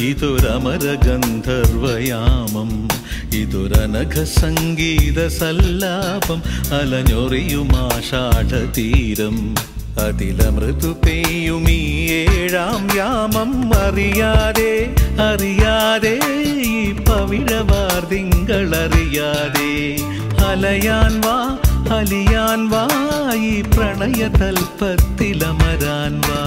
ഇതൊരമരഗന്ധർവയാമം ഇതൊരനഘ സംഗീത സല്ലാപം അലഞ്ഞൊറിയുമാഷാഢതീരം അതിലമൃദു പെയ്യും ഈ ഏഴാം യാമം അറിയാതെ അറിയാതെ ഈ പവിഴവാർ തിങ്കളറിയാതെ അലയാൻ വാ അലിയാൻ വാ ഈ പ്രണയതൽപ്പത്തിലമരാൻ വാ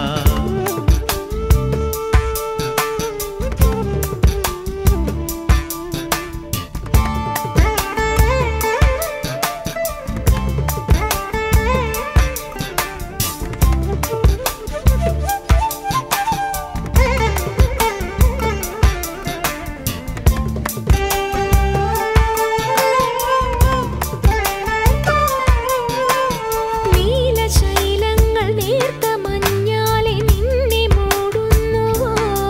നീലശൈലങ്ങൾ നേർത്ത മഞ്ഞാലെ നിന്നെ മൂടുന്നുവോ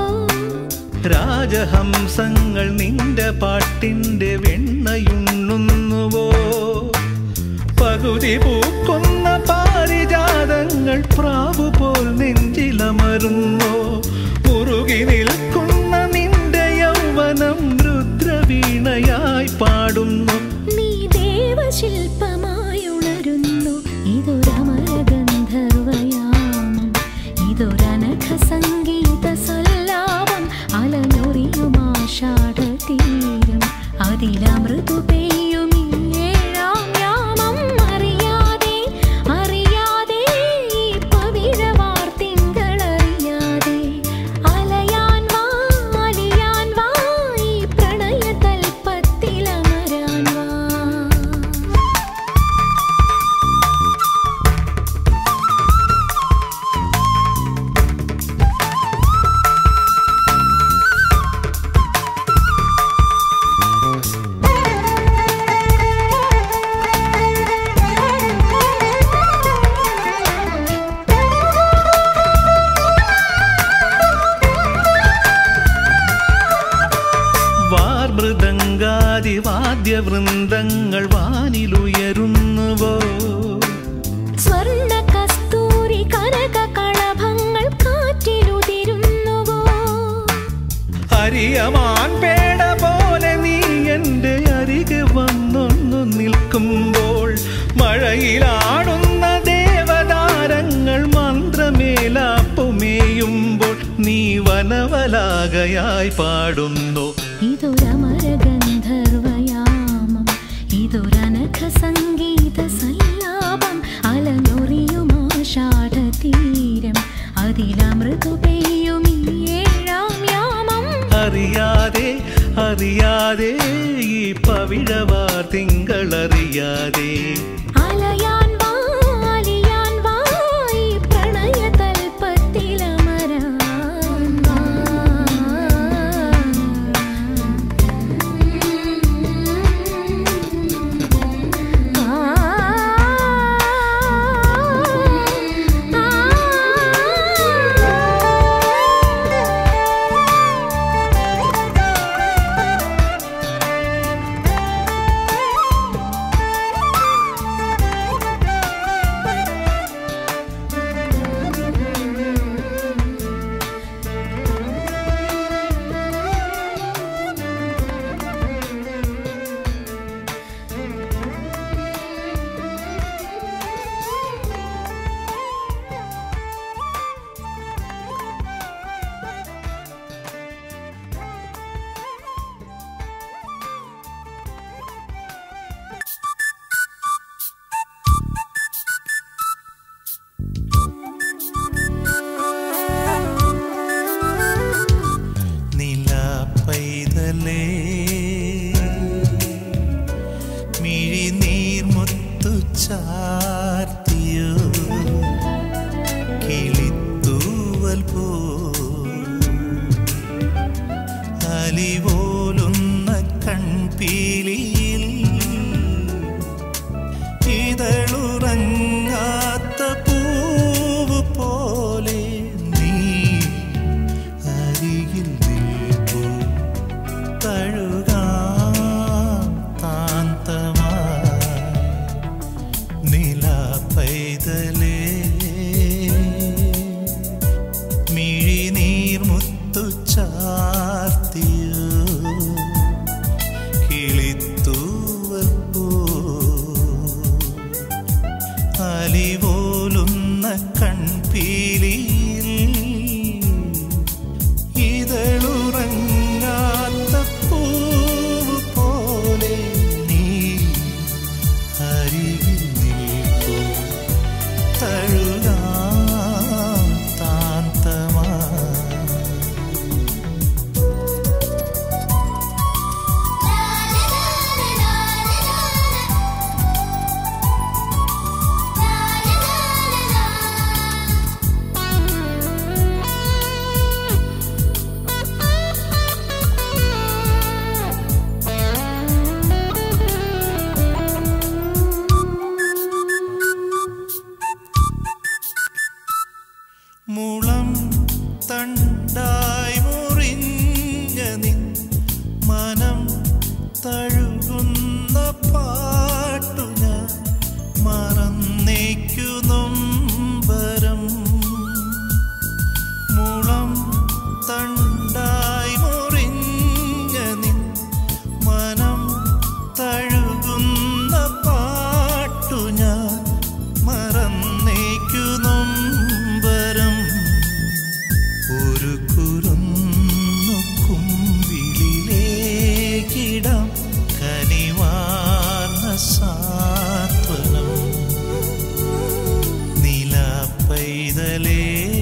രാജഹംസങ്ങൾ നിന്റെ പാട്ടിന്റെ വെണ്ണയുണ്ണുന്നുവോ പകുതി പൂക്കുന്ന പാരിജാതങ്ങൾ പ്രാവു പോൽ നെഞ്ചിലമരുന്നോ മുറുകി നിൽക്കുന്ന നിന്റെ യൗവനം രുദ്രവീണയായി പാടുന്നു നീ ദേവശില്പമായി ഉണരുന്നു ഇതൊരമരഗന്ധർവയാമം ഇതൊരനഘ സംഗീത സല്ലാപം അലനൊറിയുമാഷാഢതീരം അതിലമൃദു പെയ്യും ഈ ഏഴാം യാമം അറിയാതെ അറിയാതെ ഈ പവിഴവാർ തിങ്കളറിയാതെ അലയാൻ വാ അലിയാൻ വാ ഈ പ്രണയതൽപ്പത്തിലമരാൻ വാ വാർമൃദംഗാതി വാദ്യവൃന്ദങ്ങൾ വാനിലുയരുന്നുവോ സ്വർണ്ണ കസ്തൂരി കനക കളഭങ്ങൾ കാറ്റിലുതിരുന്നുവോ അരിയമാൻ പേട പോലെ നീ എൻ്റെ അരികെ വന്നൊന്നു നിൽക്കുമ്പോൾ മഴയിലാടുന്ന ദേവതാരങ്ങൾ മന്ത്രമേലാപ്പുമേയുമ്പോൾ നീ വനവലാകയായി പാടുന്നു ഇതൊരമരഗന്ധർവയാമം ഇതൊരനഘ സംഗീത സല്ലാപം അലനൊറിയുമാഷാഢതീരം അതിലമൃദു പെയ്യും ഈ ഏഴാം യാമം അറിയാതെ അറിയാതെ ഈ പവിഴവാർ തിങ്കളറിയാതെ അലയാൻ വാ അലിയാൻ വാ ഈ പ്രണയതൽപ്പത്തിലമരാൻ വാ നില പൈതലേ മിഴി നീർമുത്തു ചാർത്തിയോ കിളിത്തൂവൽ പോ അലിപോലുന്ന കൺപീലിയിൽ ഇതളുറങ്ങാത്ത പൂവ് പോലെ നീ അരികിൽ നിൽപ്പൂ തഴുകാം താന്തമായി നില പൈതലേ മിഴിനീർ മുത്തു ചാ മുളം തണ്ടായി മുറിഞ്ഞ നിൻ മനം തഴുകുന്ന പാട്ടു ഞാൻ മറന്നേക്കു നൊമ്പരം മുളം തണ്ടായി മുറിഞ്ഞ നിൻ മനം തഴുകുന്ന പാട്ടു ഞാൻ മറന്നേക്കു നൊമ്പരം ഒരു കുരുന്നു കുമ്പിളിലേക്കിടാം കനിവാർന്ന സാത്വനം നില പൈതലേ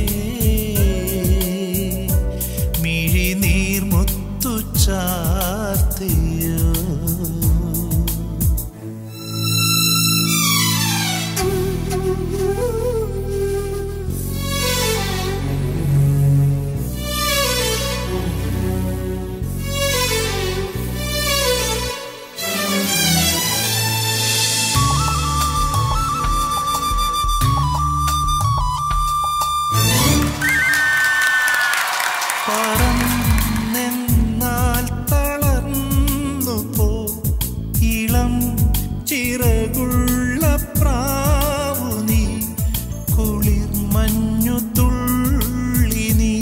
മിഴി നീർമുത്തു ചാർത്തിയോ പറന്നെന്നാൽ തളർന്നു പോ ഇളം ചിറകുള്ള പ്രാവു നീ കുളിർ മഞ്ഞു തുള്ളി നീ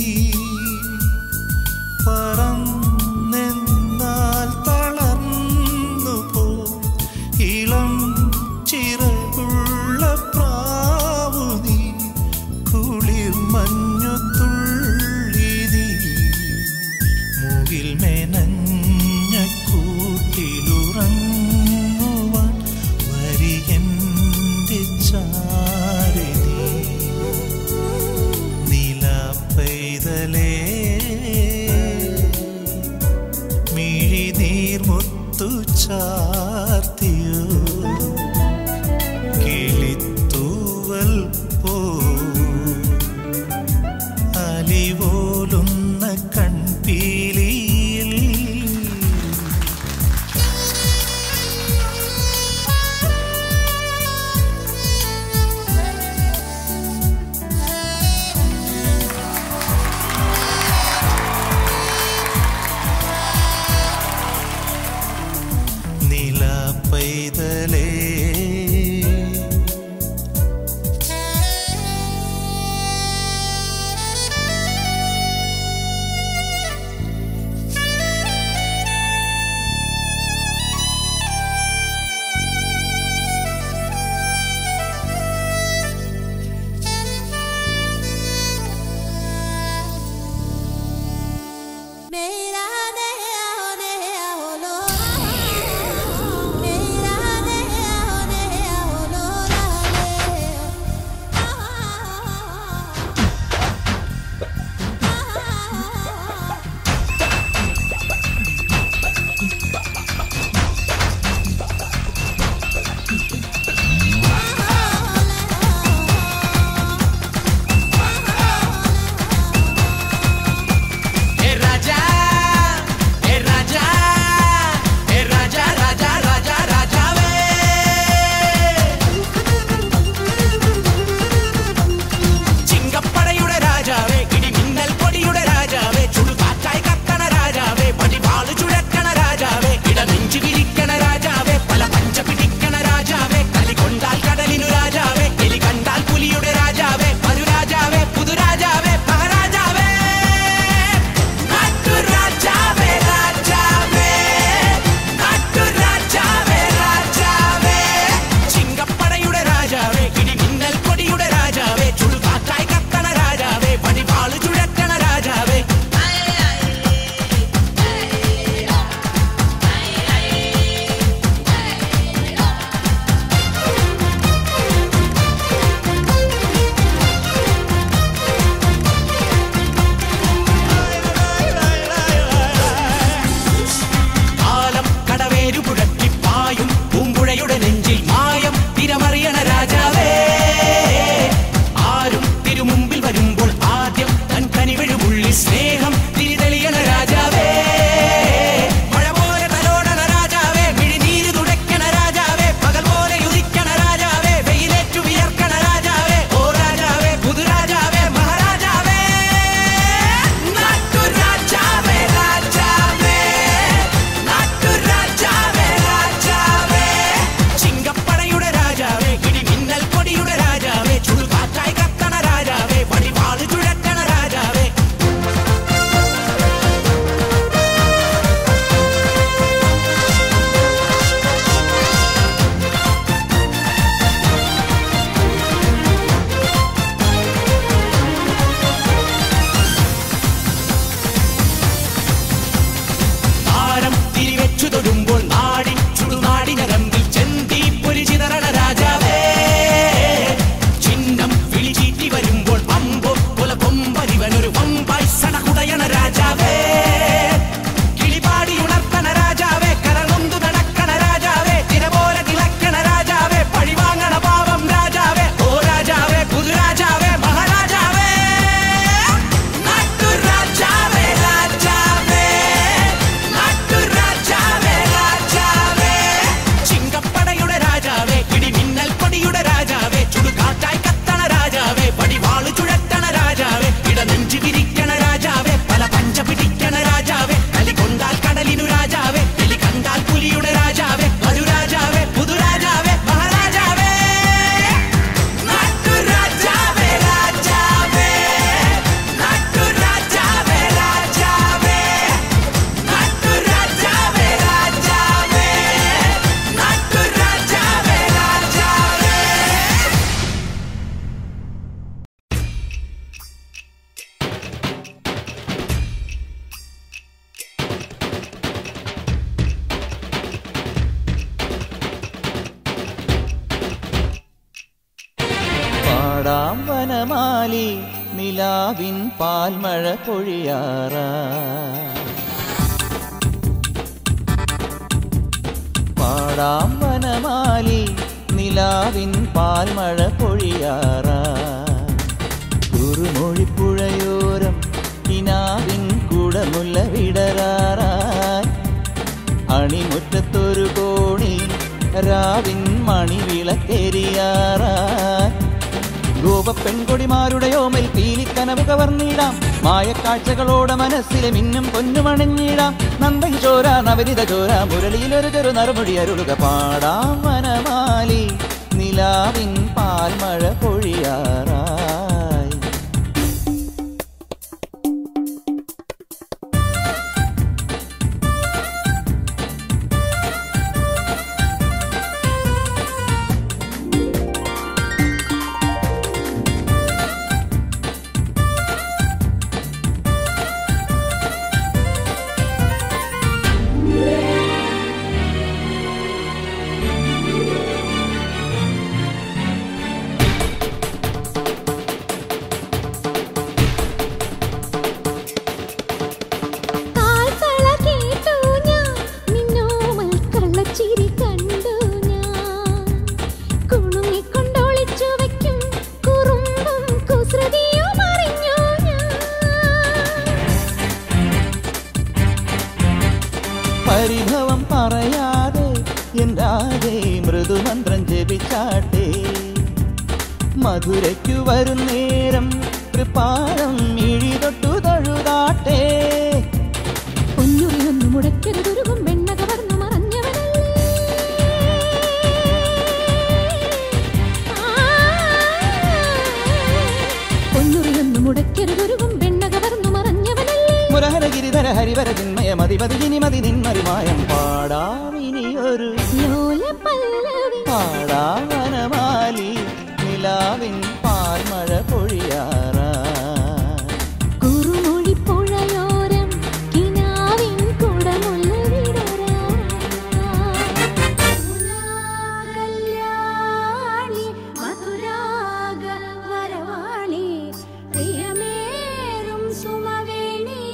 പറന്നെന്നാൽ തളർന്നു പോ ഇളം ചിറകുള്ള പ്രാവു നീ കുളിർ മഞ്ഞു തുള്ളി നീ മുകിൽ മെനഞ്ഞ കൂട്ടിലുറങ്ങുവാൻ വരികന്റെ ചാരതി നില പൈതലേ മിഴി നീർമുത്തു ചാർത്തിയോ കിളിത്തൂവൽ പോ അലിവോലുന്ന കൺപീലിയിൽ വനമാലി നിലാവിൻ പാൽമഴ പൊഴിയാറാ പാടാം വനമാലി നിലാവിൻ പാൽമഴ പൊഴിയാറാ കുറുമൊഴിപ്പുഴയോരം കിനാവിൻ കുടമുല്ല വിടരാറായി അണിമുറ്റത്തൊരു കോണി രാവിൻ മണിവിളക്കെരിയാറായി ഗോപ പെൺകൊടിമാരുടെ ഓമൽ പീലിക്കനവ് കവർന്നിടാം മായക്കാഴ്ചകളോടെ മനസ്സിലെ മിന്നും പൊന്നുമണഞ്ഞിടാം നന്ദൻ ചോര നവനിത ചോര മുരളിയിലൊരു ചെറു നറുമുടി അരുളുക പാടാം വനമാലി നിലാവിൻ പാൽമഴ പൊഴിയാറായി കാൽത്തള കേട്ടു ഞാൻ നിന്നോമൽ കള്ളച്ചിരി കണ്ടു ഞാൻ കുണുങ്ങിക്കൊണ്ടൊളിച്ചു വയ്ക്കും കുറുമ്പും കുസൃതിയും അറിഞ്ഞു ഞാൻ പരിഭവം പറയാതെ എന്താതെ മൃദുമന്ത്രം ജപിച്ചാട്ടെ മധുരയ്ക്കു വരും നേരം കൃപാളം മിഴി തൊട്ടു തൊഴുതാട്ടെ പൊന്നുറിയൊന്നു മുടക്കരുതൊരുകും വെണ്ണ കവർന്നു മറഞ്ഞവനല്ലേ പൊന്നുറിയൊന്നു മുടക്കരുതൊരുകും വെണ്ണ കവർന്നു മറഞ്ഞവനല്ലേ മുരഹര ഗിരിധര ഹരിവര ചിന്മയ മതിപതി ജിനിമതി നിന്മറിമായം പാടാമിനിയൊരു ലോല പല്ലവി പാടാവനമാലി നിലാവിൻ പാൽമഴ പൊഴിയാറാ കുറുമൊഴി പുഴയോരം കിനാവിൻ കുടമുള്ള കല്യാണി മധുരാഗ വരവാളി പ്രിയമേറും സുമവേണി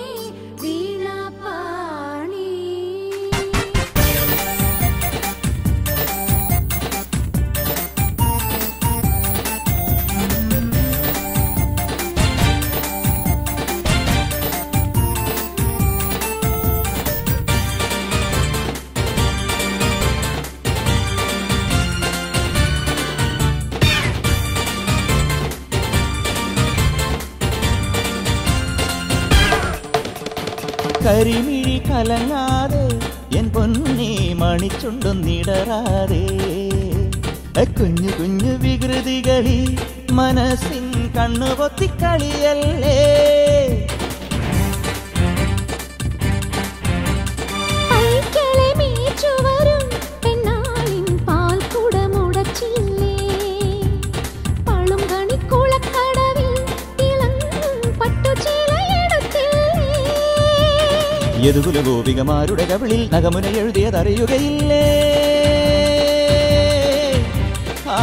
വീണാപാണി കരിമിഴി കലങ്ങാതെ എൻ പൊന്നി മണിച്ചുണ്ടൊന്നിടറാതെ കുഞ്ഞു കുഞ്ഞു വികൃതികളിൽ മനസ്സിൻ കണ്ണുപൊത്തിക്കളിയല്ലേ പൈക്കളെ മീച്ചുവരും പെണ്ണാളിൻ പാൽക്കുടമുടച്ചില്ലേ പളും കണിക്കുളക്കടവിൽ തിളങ്ങും പട്ടുചീലയെടുത്തില്ലേ യദുകുല ഗോപികമാരുടെ കവിളിൽ നഗമുന എഴുതിയതറിയുകയില്ലേ ആ,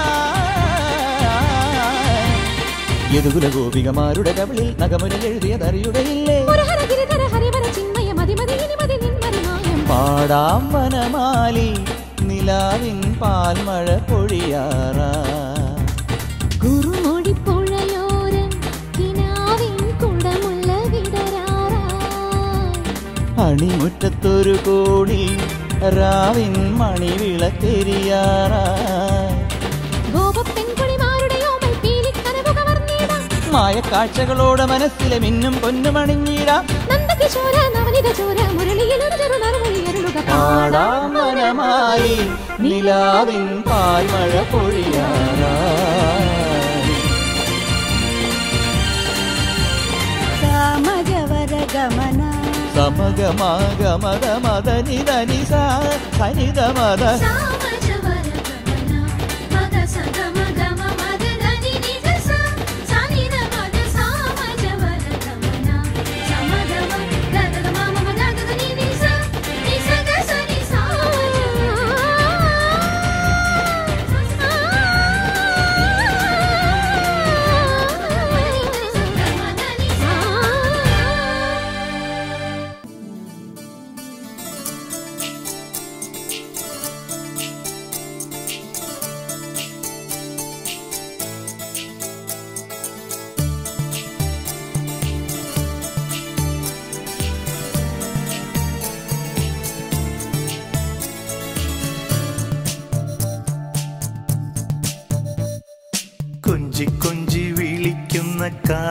യദുകുല ഗോപികമാരുടെ കവിളിൽ നഗമുന എഴുതിയതറിയുകയില്ലേ മുരഹര ഗിരിധര ഹരിവര ചിന്മയ മതിമതി ഇനിമതി നിന്മറിമായം പാടാം വനമാലി നിലാവിൻ പാൽമഴ പൊഴിയാറാ കുറുമൊഴി പുഴയോരം കിനാവിൻ കുടമുള്ള വിടരാറാ അണിമുറ്റത്തൊരു കോടി രാവിൻ മണിവിളക്കെരിയാറാ ഗോപപ്പെൺകുടിമാരുടെ ഓമൽ പീലിക്കനവു കവർന്നിടാം മായക്കാഴ്ചകളോടെ മനസ്സിലെ മിന്നും പൊന്നുമണിഞ്ഞിടാം നന്ദകിശോര നവനിത ചോര മുരളിയിലൊരു ചെറു നറുമൊഴി അരുളുക പാടാം വനമായി നിലാവിൻ പാൽമഴ പൊഴിയാറാ സാമജവര ഗമന സമഗമാഗമദമദനിതനിസ സനിതമദ സാമജവര ഗമന മദ സഗമ ഗമ മദ ധനി നിജ സ സനിത മദ സാമജവര ഗമന സമഗമ ഗദ ഗമ മമ ഗദ ധനി നി സ നി സ ഗ സ നി സാമജവര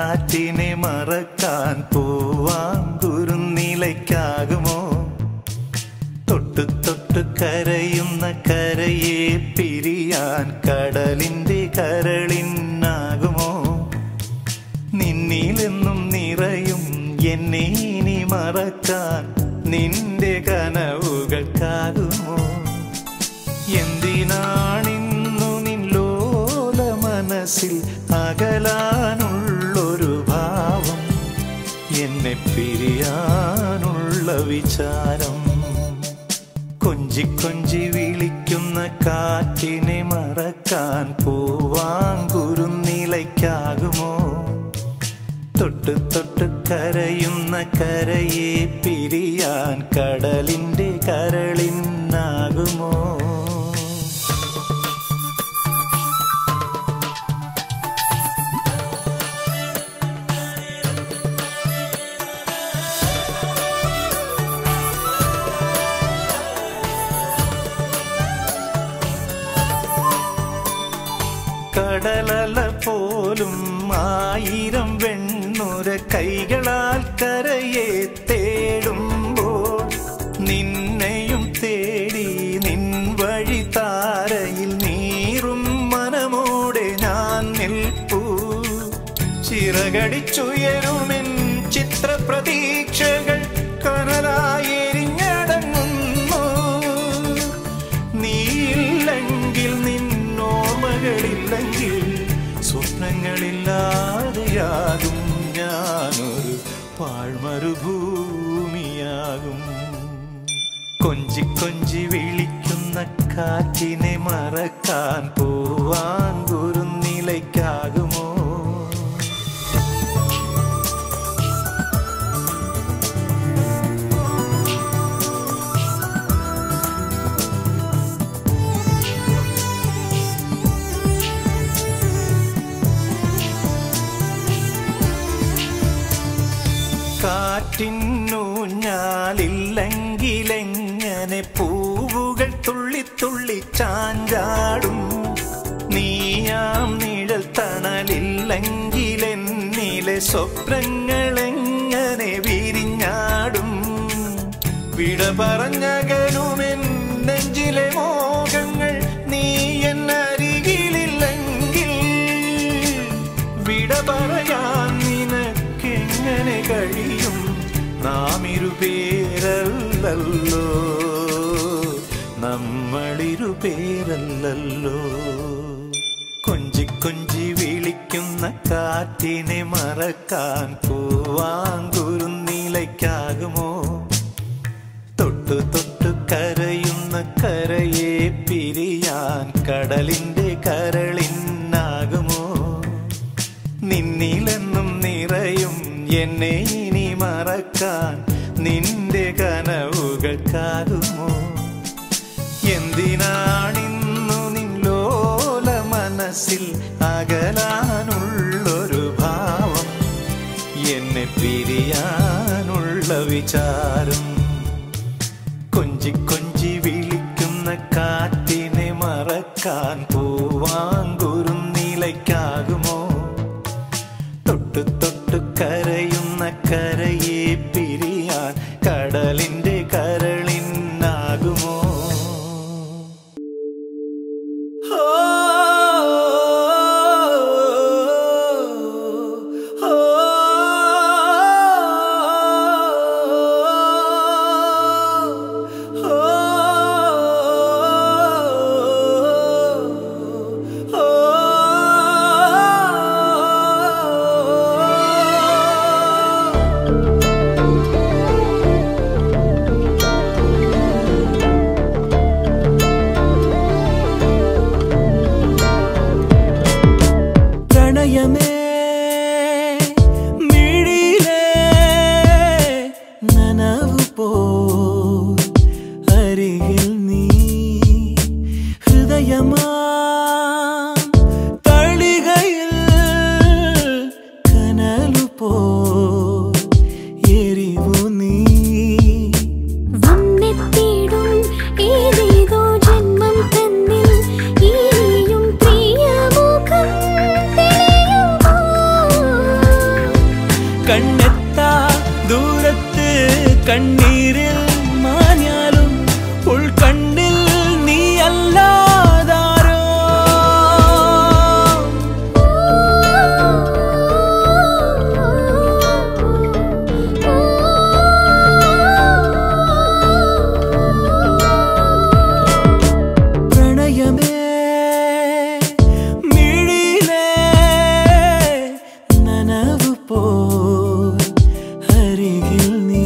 കാറ്റിനെ മറക്കാൻ പോവാൻ കുരുന്നിലയ്ക്കാകുമോ തൊട്ടു തൊട്ടു കരയുന്ന കരയെ പിരിയാൻ കടലിന്റെ കരളിനാകുമോ നിന്നിലെന്നും നിറയും എന്നെ ഇനി മറക്കാൻ നിന്റെ കനവുകൾക്കാകുമോ എന്തിനാണിന്നു നിന്നോല മനസ്സിൽ അകലാനുള്ളൊരു ഭാവം എന്നെ പിരിയാനുള്ള വിചാരം കൊഞ്ചി കൊഞ്ചി വിളിക്കുന്ന കാറ്റിനെ മറക്കാൻ പൂവാങ്കുരുന്നിലയ്ക്കാകുമോ തൊട്ട് തൊട്ട് കരയുന്ന കരയെ പിരിയാൻ കടലിന്റെ കരളിനാകുമോ കടലല പോലും ആയിരം വെണ്ണുര കൈകളാൽ കരയെ തേടുമ്പോൾ നിന്നെയും തേടി നിൻ വഴി താരയിൽ നീറും മനമോടെ ഞാൻ നിൽപ്പൂ ചിറകടിച്ചുയരുമെൻ ചിത്രപ്രതീക്ഷകൾ കനലായി എരിഞ്ഞടങ്ങുന്നു നീയില്ലെങ്കിൽ നിന്നോർമ്മകളില്ലെങ്കിൽ സ്വപ്നങ്ങളില്ലാതെയാകും ഞാനൊരു പാഴ്മരുഭൂമിയാകും കൊഞ്ചി കൊഞ്ചി വിളിക്കുന്ന കാറ്റിനെ മറക്കാൻ പോവാൻ കുരുന്നിലയ്ക്കാകുമോ കാറ്റിന്നൂഞ്ഞാലില്ലെങ്കിലെങ്ങനെ പൂവുകൾ തുള്ളി തുള്ളി ചാഞ്ചാടും നീയാം നിഴൽ തണലില്ലെങ്കിലെന്നിലെ സ്വപ്നങ്ങളെങ്ങനെ വിരിഞ്ഞാടും വിട പറഞ്ഞകലുമെൻ നെഞ്ചിലെ മോഹങ്ങൾ നീ എന്നരികിലില്ലെങ്കിൽ വിട പറയാൻ നിനക്കെങ്ങനെ കഴിയും നാം ഇരുപേരല്ലല്ലോ നമ്മളിരുപേരല്ലല്ലോ കൊഞ്ചി കൊഞ്ചി വിളിക്കുന്ന കാറ്റിനെ മറക്കാൻ പൂവാങ്കുരുന്നിലയ്ക്കാകുമോ തൊട്ടു തൊട്ടു കരയുന്ന കരയെ പിരിയാൻ കടലിന്റെ കരളിനാകുമോ നിന്നിലെന്നും നിറയും എന്നെ ഇനി മറക്കാൻ നിന്റെ കനവുകൾക്കാകുമോ എന്തിനാണിന്നു നിന്നോല മനസ്സിൽ അകലാനുള്ളൊരു ഭാവം എന്നെ പിരിയാനുള്ള വിചാരം കൊഞ്ചി കൊഞ്ചി വിളിക്കുന്ന കാറ്റിനെ മറക്കാൻ പൂവാങ്കുരുന്നിലയ്ക്കാകുമോ തൊട്ടു തൊട്ടു കരയുന്ന കരയെ പിരിയാൻ കടലിന്റെ കരളിനാകുമോ ആ കണ്ണെത്താ ദൂരത്ത് കണ്ണീരിൽ മാഞ്ഞാലും ഉൾക്കണ്ണിൽ നീ അല്ലാതാരോ പ്രണയമേ മിഴിയിലെ നനവു പോൽ അരികിൽ നീ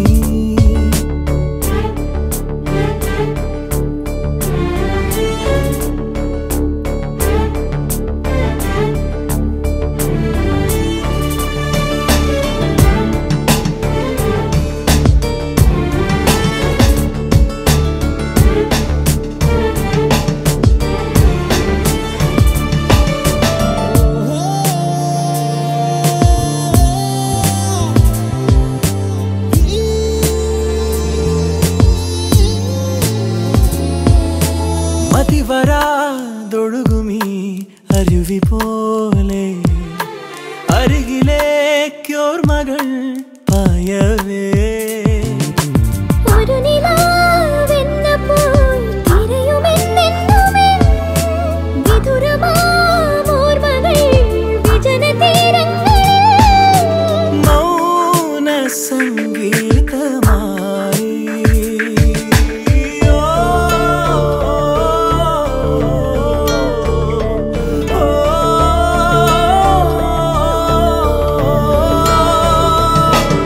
മതിവരാതൊഴുകുമീ അരുവി പോലെ അരികിലേക്കോർമകൾ പായവേ ഒരു നിലാവെന്ന പോൽ തിരയുമെന്നെന്നുമേ വിദുരമാമോർമകൾ വിജനതീരങ്ങളിൽ മൗന സംഗീതമായി ഓ, ഓ, ഓ.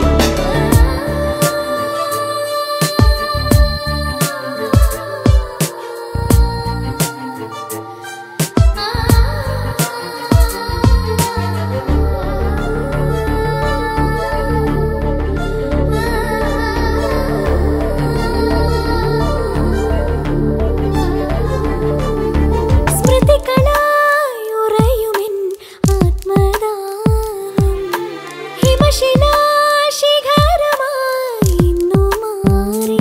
സ്മൃതികളായി ഉറയുമെൻ ആത്മദാഹം ഹിമശിലാശിഖരമായി ഇന്നു മാറി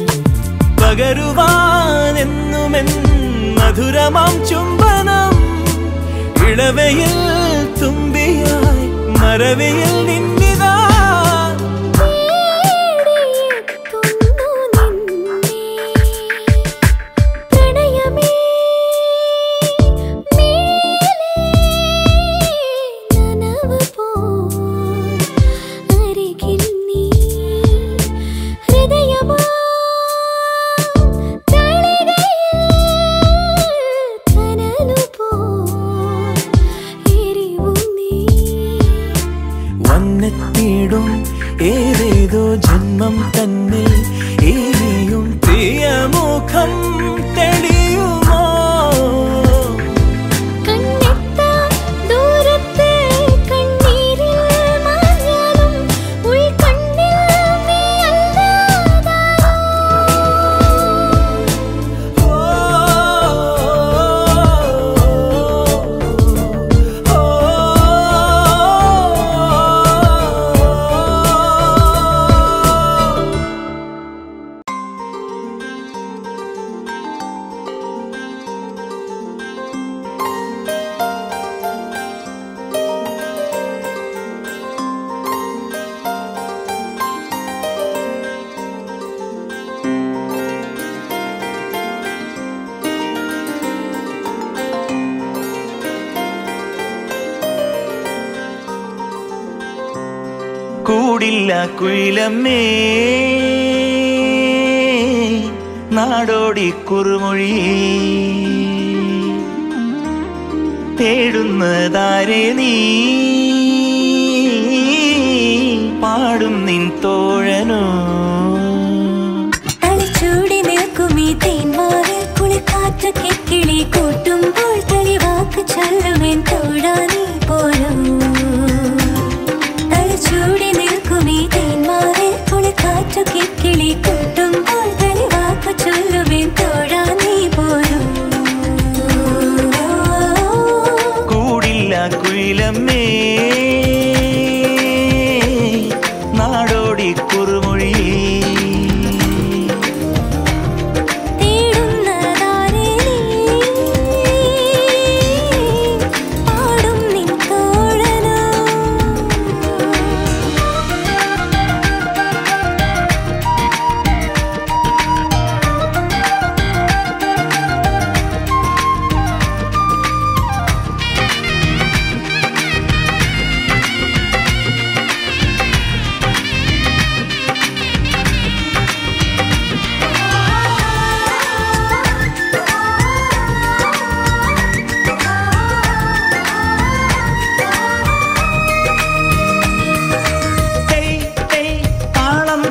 പകരുവാനെന്നുമെൻ മധുരമാം ചുംബനം ഇളവയിൽ തുമ്പിയായി മറവിയിൽ നിന്നിതാ തേടിയെത്തുന്നു നിന്നെ പ്രണയമേ മേലേ നനവ് പോൽ അരികിൽ നീ ഹൃദയമാ തളികയിൽ കനലു പോൽ എരിവു നീ വന്നെത്തിയിടും ഏതേതോ ജന്മം തന്നിൽ ഇനിയും പ്രിയമുഖം തെളിയുമോ കണ്ണെത്താ ദൂരത്ത് കണ്ണീരിൽ മാഞ്ഞാലും ഉൾക്കണ്ണിൽ നീ അല്ലാതാരോ ഓ, ഓ, ഓ. കൂടില്ല കുയിലമ്മേ നാടോടി കുറുമൊഴി തേടുന്നതാരെ നീ പാടും നിൻ തോഴനോ തളിച്ചൂടി നിൽക്കുമീ തേന്മാവിൽ കുളിക്കാറ്റ് കിക്കിളി കൂട്ടുമ്പോൾ തെളിവാക്ക് ചൊല്ലുമെൻ തോടാ നീ പോലും തളിച്ചൂടി നിൽക്കുമീ തേന്മാവിൽ കുളിക്കാറ്റ് കിക്കിളി കൂട്ടുമ്പോൾ തെളിവാക്ക് ചൊല്ലുമെൻ തോടാ നീ പോലും കൂടില്ല കുയിലമ്മേ നാടോടി കുറുമൊഴി തേടുന്നതാരേ നീ പാടും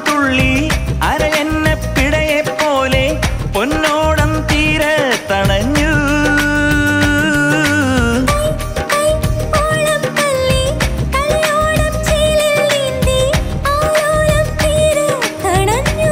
തുള്ളി അരയെന്നെ പിടയെ പോലെ പൊന്നോടം തീരെ തണഞ്ഞു ഓളം തല്ലി തലയോടം ചീലിൽ നീന്തി ആലോലം തീരെ തണഞ്ഞു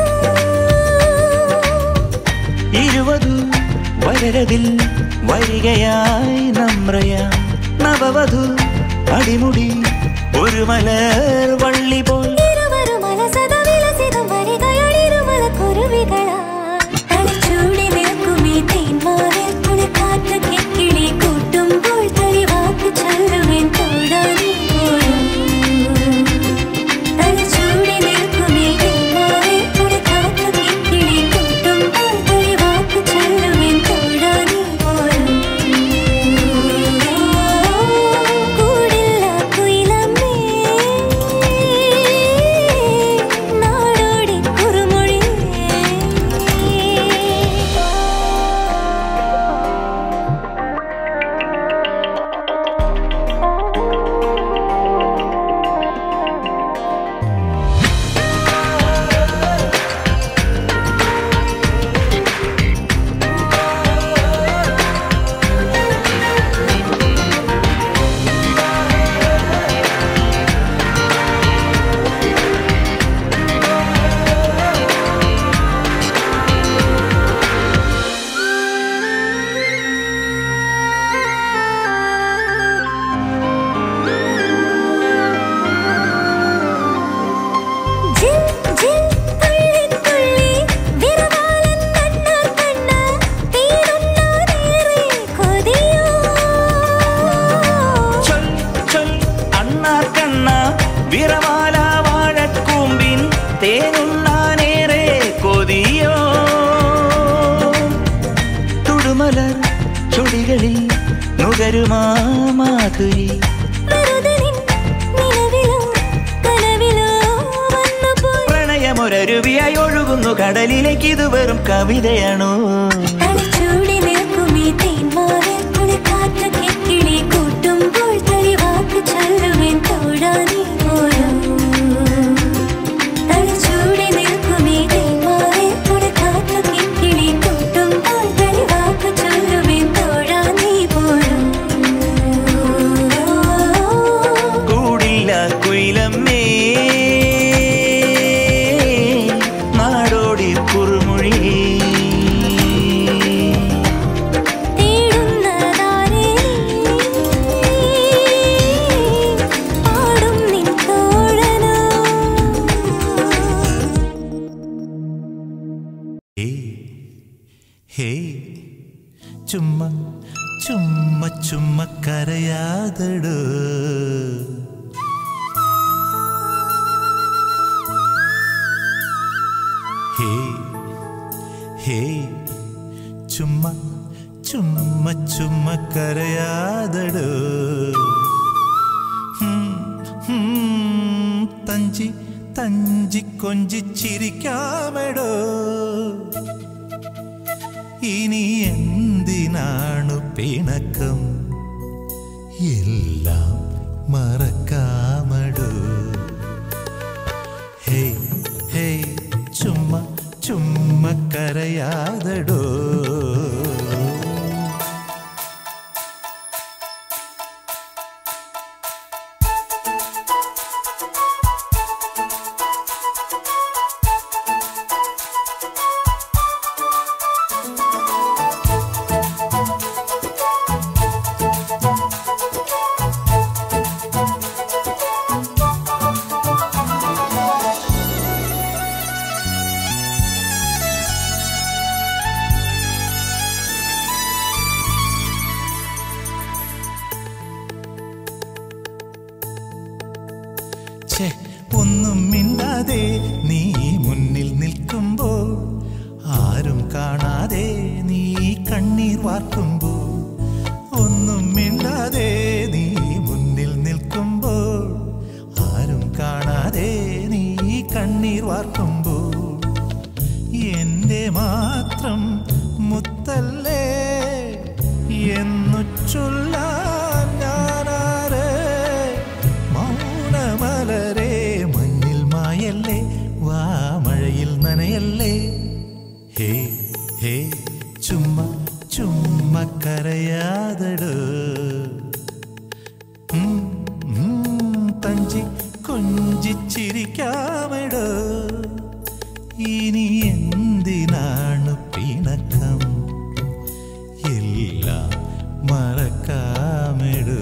ഇരുവതു വരരതിൽ വരികയായി നമ്രയ നവവധു അടിമുടി ഒരു മലർ വള്ളി പോൽ ഇരുവരും അലസത വിലസിതം വരികയൊളിരുമല കുരുവികളാ തലച്ചൂടി നിൽക്കുമീ തേന്മാവിൽ കുളിക്കാറ്റ് കിക്കിളി കൂട്ടുമ്പോൾ തെളിവാക്ക് ചൊല്ലുവേൻ തോടാനി പോലും തലച്ചൂടി നിൽക്കുമീ തേന്മാവിൽ കുളിക്കാറ്റ് കിക്കിളി കൂട്ടുമ്പോൾ തെളിവാക്ക് ചൊല്ലുവേൻ തോടാനി പോലും കൂടില്ല കുയിലമ്മേ നാടോടി കുറുമൊഴിയേ ജിൽ ജിൽ തുള്ളി തുള്ളി വിരവാലൻ കണ്ണാൽ കണ്ണ് തീരുന്നാനേറെ കൊതിയോ ചൊൽ ചൊൽ അണ്ണാർ കണ്ണ വിറമാല വാഴക്കൂമ്പിൻ തേനുണ്ണാനേറെ കൊതിയോ തുടുമലർ ചൊടികളിൽ നുകരുമാ മാധുരി വെറുതെ നിൻ നിലവിലോ കനവിലോ വന്നുപോയി പ്രണയമൊരരുവിയായി ഒഴുകുന്നു കടലിലേക്ക് ഇത് വെറും കവിതയാണോ തലച്ചൂടി നിൽക്കുമീ തേന്മാവിൽ കുളിക്കാറ്റ് കിക്കിളി കൂട്ടുമ്പോൾ തെളിവാക്ക് ചൊല്ലുവേൻ തോടാനി പോലും തലച്ചൂടി നിൽക്കുമീ തേന്മാവിൽ കുളിക്കാറ്റ് കിക്കിളി കൂട്ടുമ്പോൾ തെളിവാക്ക് ചൊല്ലുവേൻ തോടാനി പോലും കൂടില്ല കുയിലമ്മേ നാടോടി കുറുമൊഴി തേടുന്നതാരേ പാടും നിൻ തോഴനോ ഹേ ചുമ്മ ചുമ്മ ചുമ്മ കരയാതടോ ഹേ ഹേ ചുമ്മ ചുമ്മ ചുമ്മ കരയാതടോ ഹും, ഹും, തഞ്ചി തഞ്ചി കൊഞ്ചി ചിരിക്കാമെടോ ഇനി എന്തിനാണു പിണക്കം എല്ലാം മറക്കാമടോ ഹേ ഹേ ചുമ്മ ചുമ്മ കരയാതടോ ഛേ ഒന്നും മിണ്ടാതെ നീ മുന്നിൽ നിൽക്കുമ്പോൾ ആരും കാണാതെ നീ കണ്ണീർ വാർക്കുമ്പോൾ ഒന്നും മിണ്ടാതെ നീ മുന്നിൽ നിൽക്കുമ്പോൾ ആരും കാണാതെ നീ കണ്ണീർ വാർക്കുമ്പോൾ എന്റെ മാത്രം മുത്തല്ലേ എന്നു ചൊല്ലാൻ ഞാനാരെ മൗനമലരെ മഞ്ഞിൽ മായല്ലേ വാ ഹേ ഹേ ചുമ്മാ ചുമ്മാ കരയാതടോ ഉം, ഉം, തഞ്ചി കൊഞ്ചിച്ചിരിക്കാമടോ ഇനി എന്തിനാണ് പിണക്കം എല്ലാം മറക്കാമിടൂ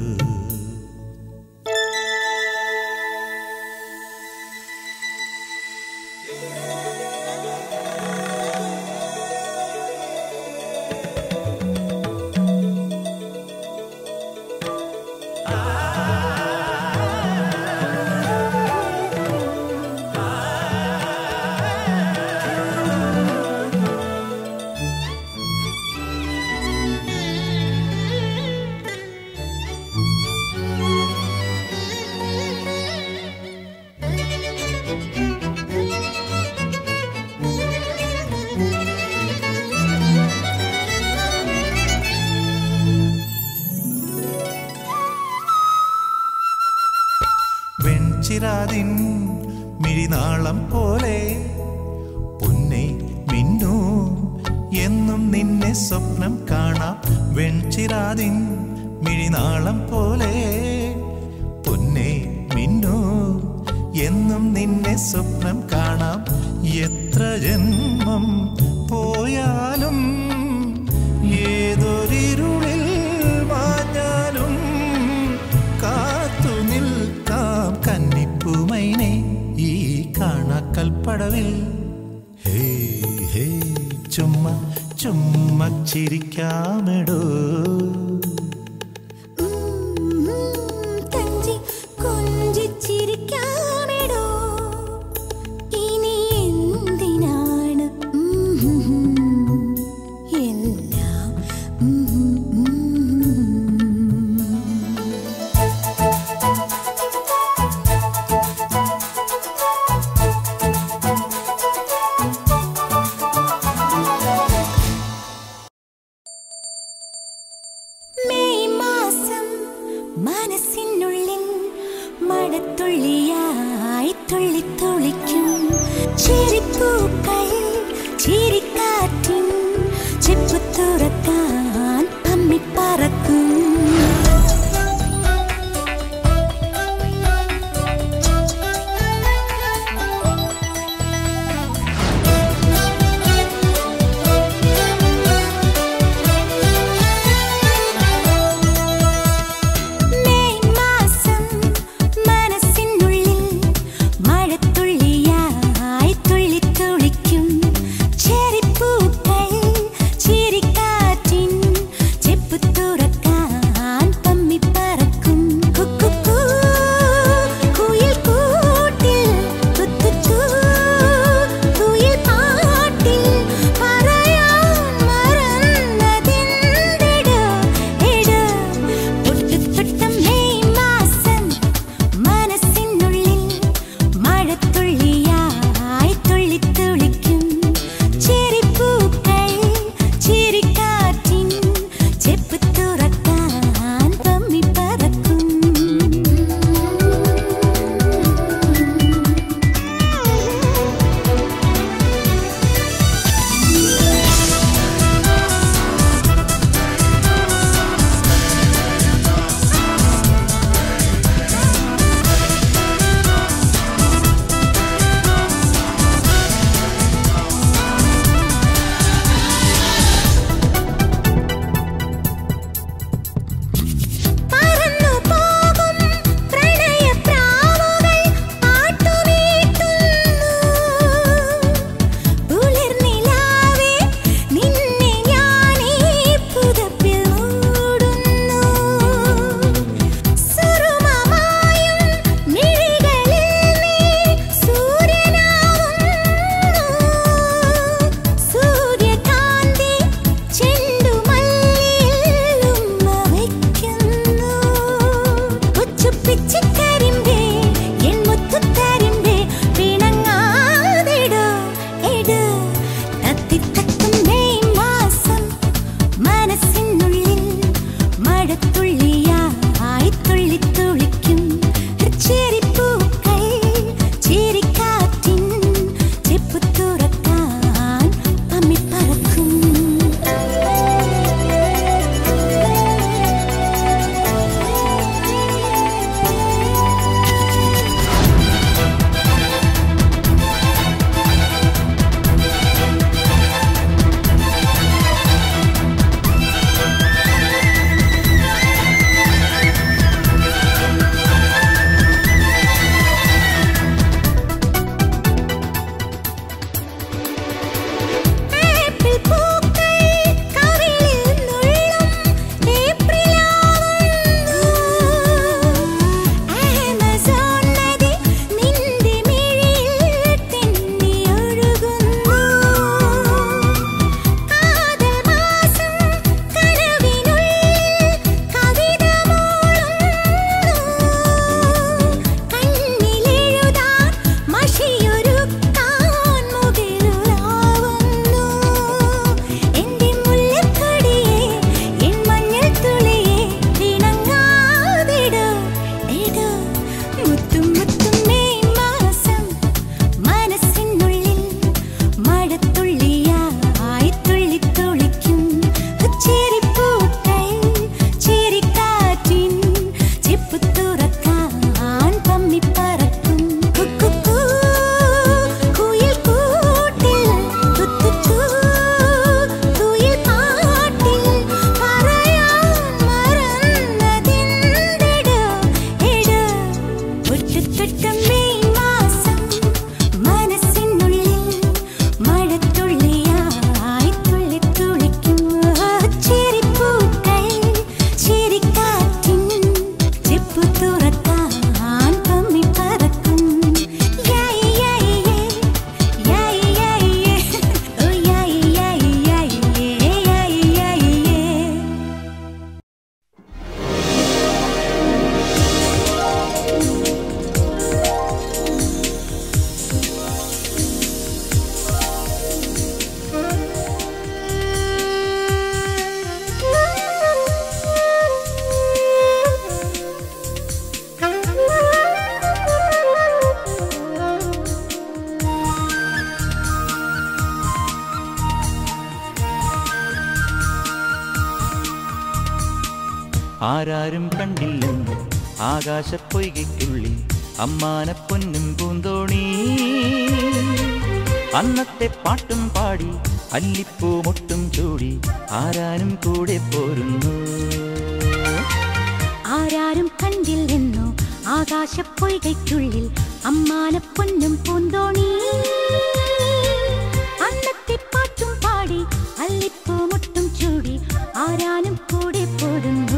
വെൺചിരാതിൻ മിഴിനാളം പോലെ പൊന്നെ മിന്നു എന്നും നിന്നെ സ്വപ്നം കാണാം വെൺചിരാതിൻ മിഴിനാളം പോലെ പൊന്നെ മിന്നു എന്നും നിന്നെ സ്വപ്നം കാണാം എത്ര ജന്മം പോയാലും ഏതൊരിരുളിൽ മാഞ്ഞാലും കാത്തു നിൽക്കാം കന്നിപ്പുമൈനെ ഈ കാണാക്കൽപ്പടവിൽ ഹേ ഹേ ചുമ്മാ ചുമ്മാ ചിരിക്കാമെടോ തഞ്ചി കൊഞ്ചിച്ചിരിക്കാമെടോ ഇനി എന്തിനാണ് എല്ലാം മെയ് മാസം മനസ്സിനുള്ളിൽ മഴത്തുള്ളിയായി തുള്ളിത്തുള്ളിക്കും ചിരിപ്പൂക്കൾ ചിരിക്കാറ്റിൻ ചെപ്പു തുറക്കാൻ പമ്മിപ്പറക്കും മെയ് മാസം മനസ്സിനുള്ളിൽ മഴത്തുള്ളിയായി തുള്ളി ആരാരും കണ്ടില്ലെന്ന് ആകാശപ്പൊയ്കയ്ക്കുള്ളിൽ അമ്മാനെ പൊന്നും പൂന്തോണി അന്നത്തെ പാട്ടും പാടി അല്ലിപ്പൂ മൊട്ടും ചൂടി ആരാനും കൂടെ പോരുന്നു ആരാരും കണ്ടില്ലെന്നോ ആകാശപ്പൊയ്കയ്ക്കുള്ളിൽ അമ്മാന പൊന്നും പൂന്തോണി അന്നത്തെ പാട്ടും പാടി അല്ലിപ്പൂ മുട്ടും ചൂടി ആരാനും കൂടെ പോരുന്നു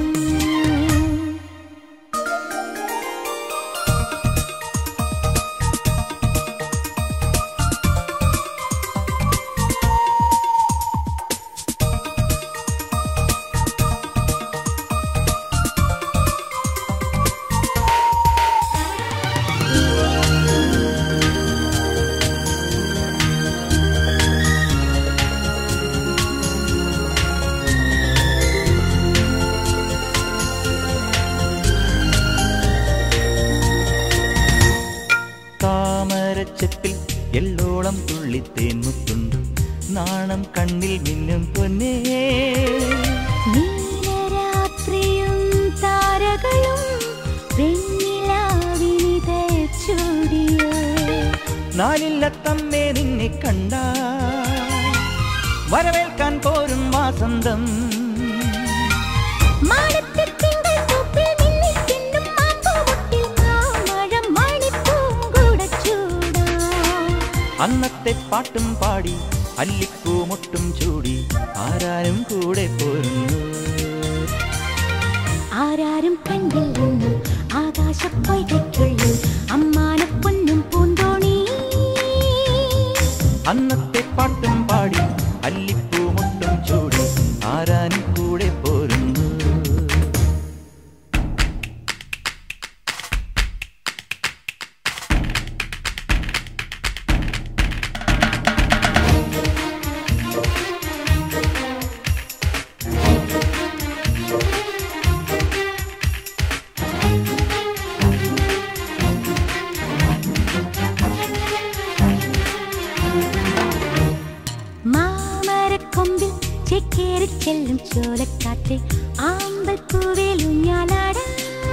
താമരച്ചെപ്പിൽ എള്ളോളം തുള്ളിത്തേൻ മുത്തുണ്ട് നാണം കണ്ണിൽ മിന്നും പൊന്നേ നീലരാത്രിയും താരകളും വെണ്ണിലാവിനിത ചൂടിയോ നാലില്ല തമ്മേ നിന്നെ കണ്ട വരവേൽക്കാൻ പോരും വാസന്തം മാനത്തെ തിങ്കൾ പൂപ്പിൽ മിന്നിത്തിന്നും മാമ്പൂമുട്ടിൽ മാമഴം മണിപ്പൂങ്കുടച്ചൂടാ. അന്നത്തെ പാട്ടും പാടി അല്ലിപ്പൂ മുട്ടും ചൂടി ആരാരും കൂടെ പോരുന്നു ആരാരും കണ്ടില്ലെന്ന് ആകാശപ്പൊയ്കയ്ക്കുള്ളിൽ അമ്മാനപ്പൊന്നും പൂന്തോണി അന്നത്തെ പാട്ടും പാടി അല്ലിപ്പൂ മുട്ടും ചൂടി ആരാനും കൂടെ പോരുന്നു മാമരക്കൊമ്പിൽ ചെക്കേറി ചെല്ലും ചോലക്കാറ്റ് ആമ്പൽ പൂവേൽ ഊഞ്ഞാലാടാ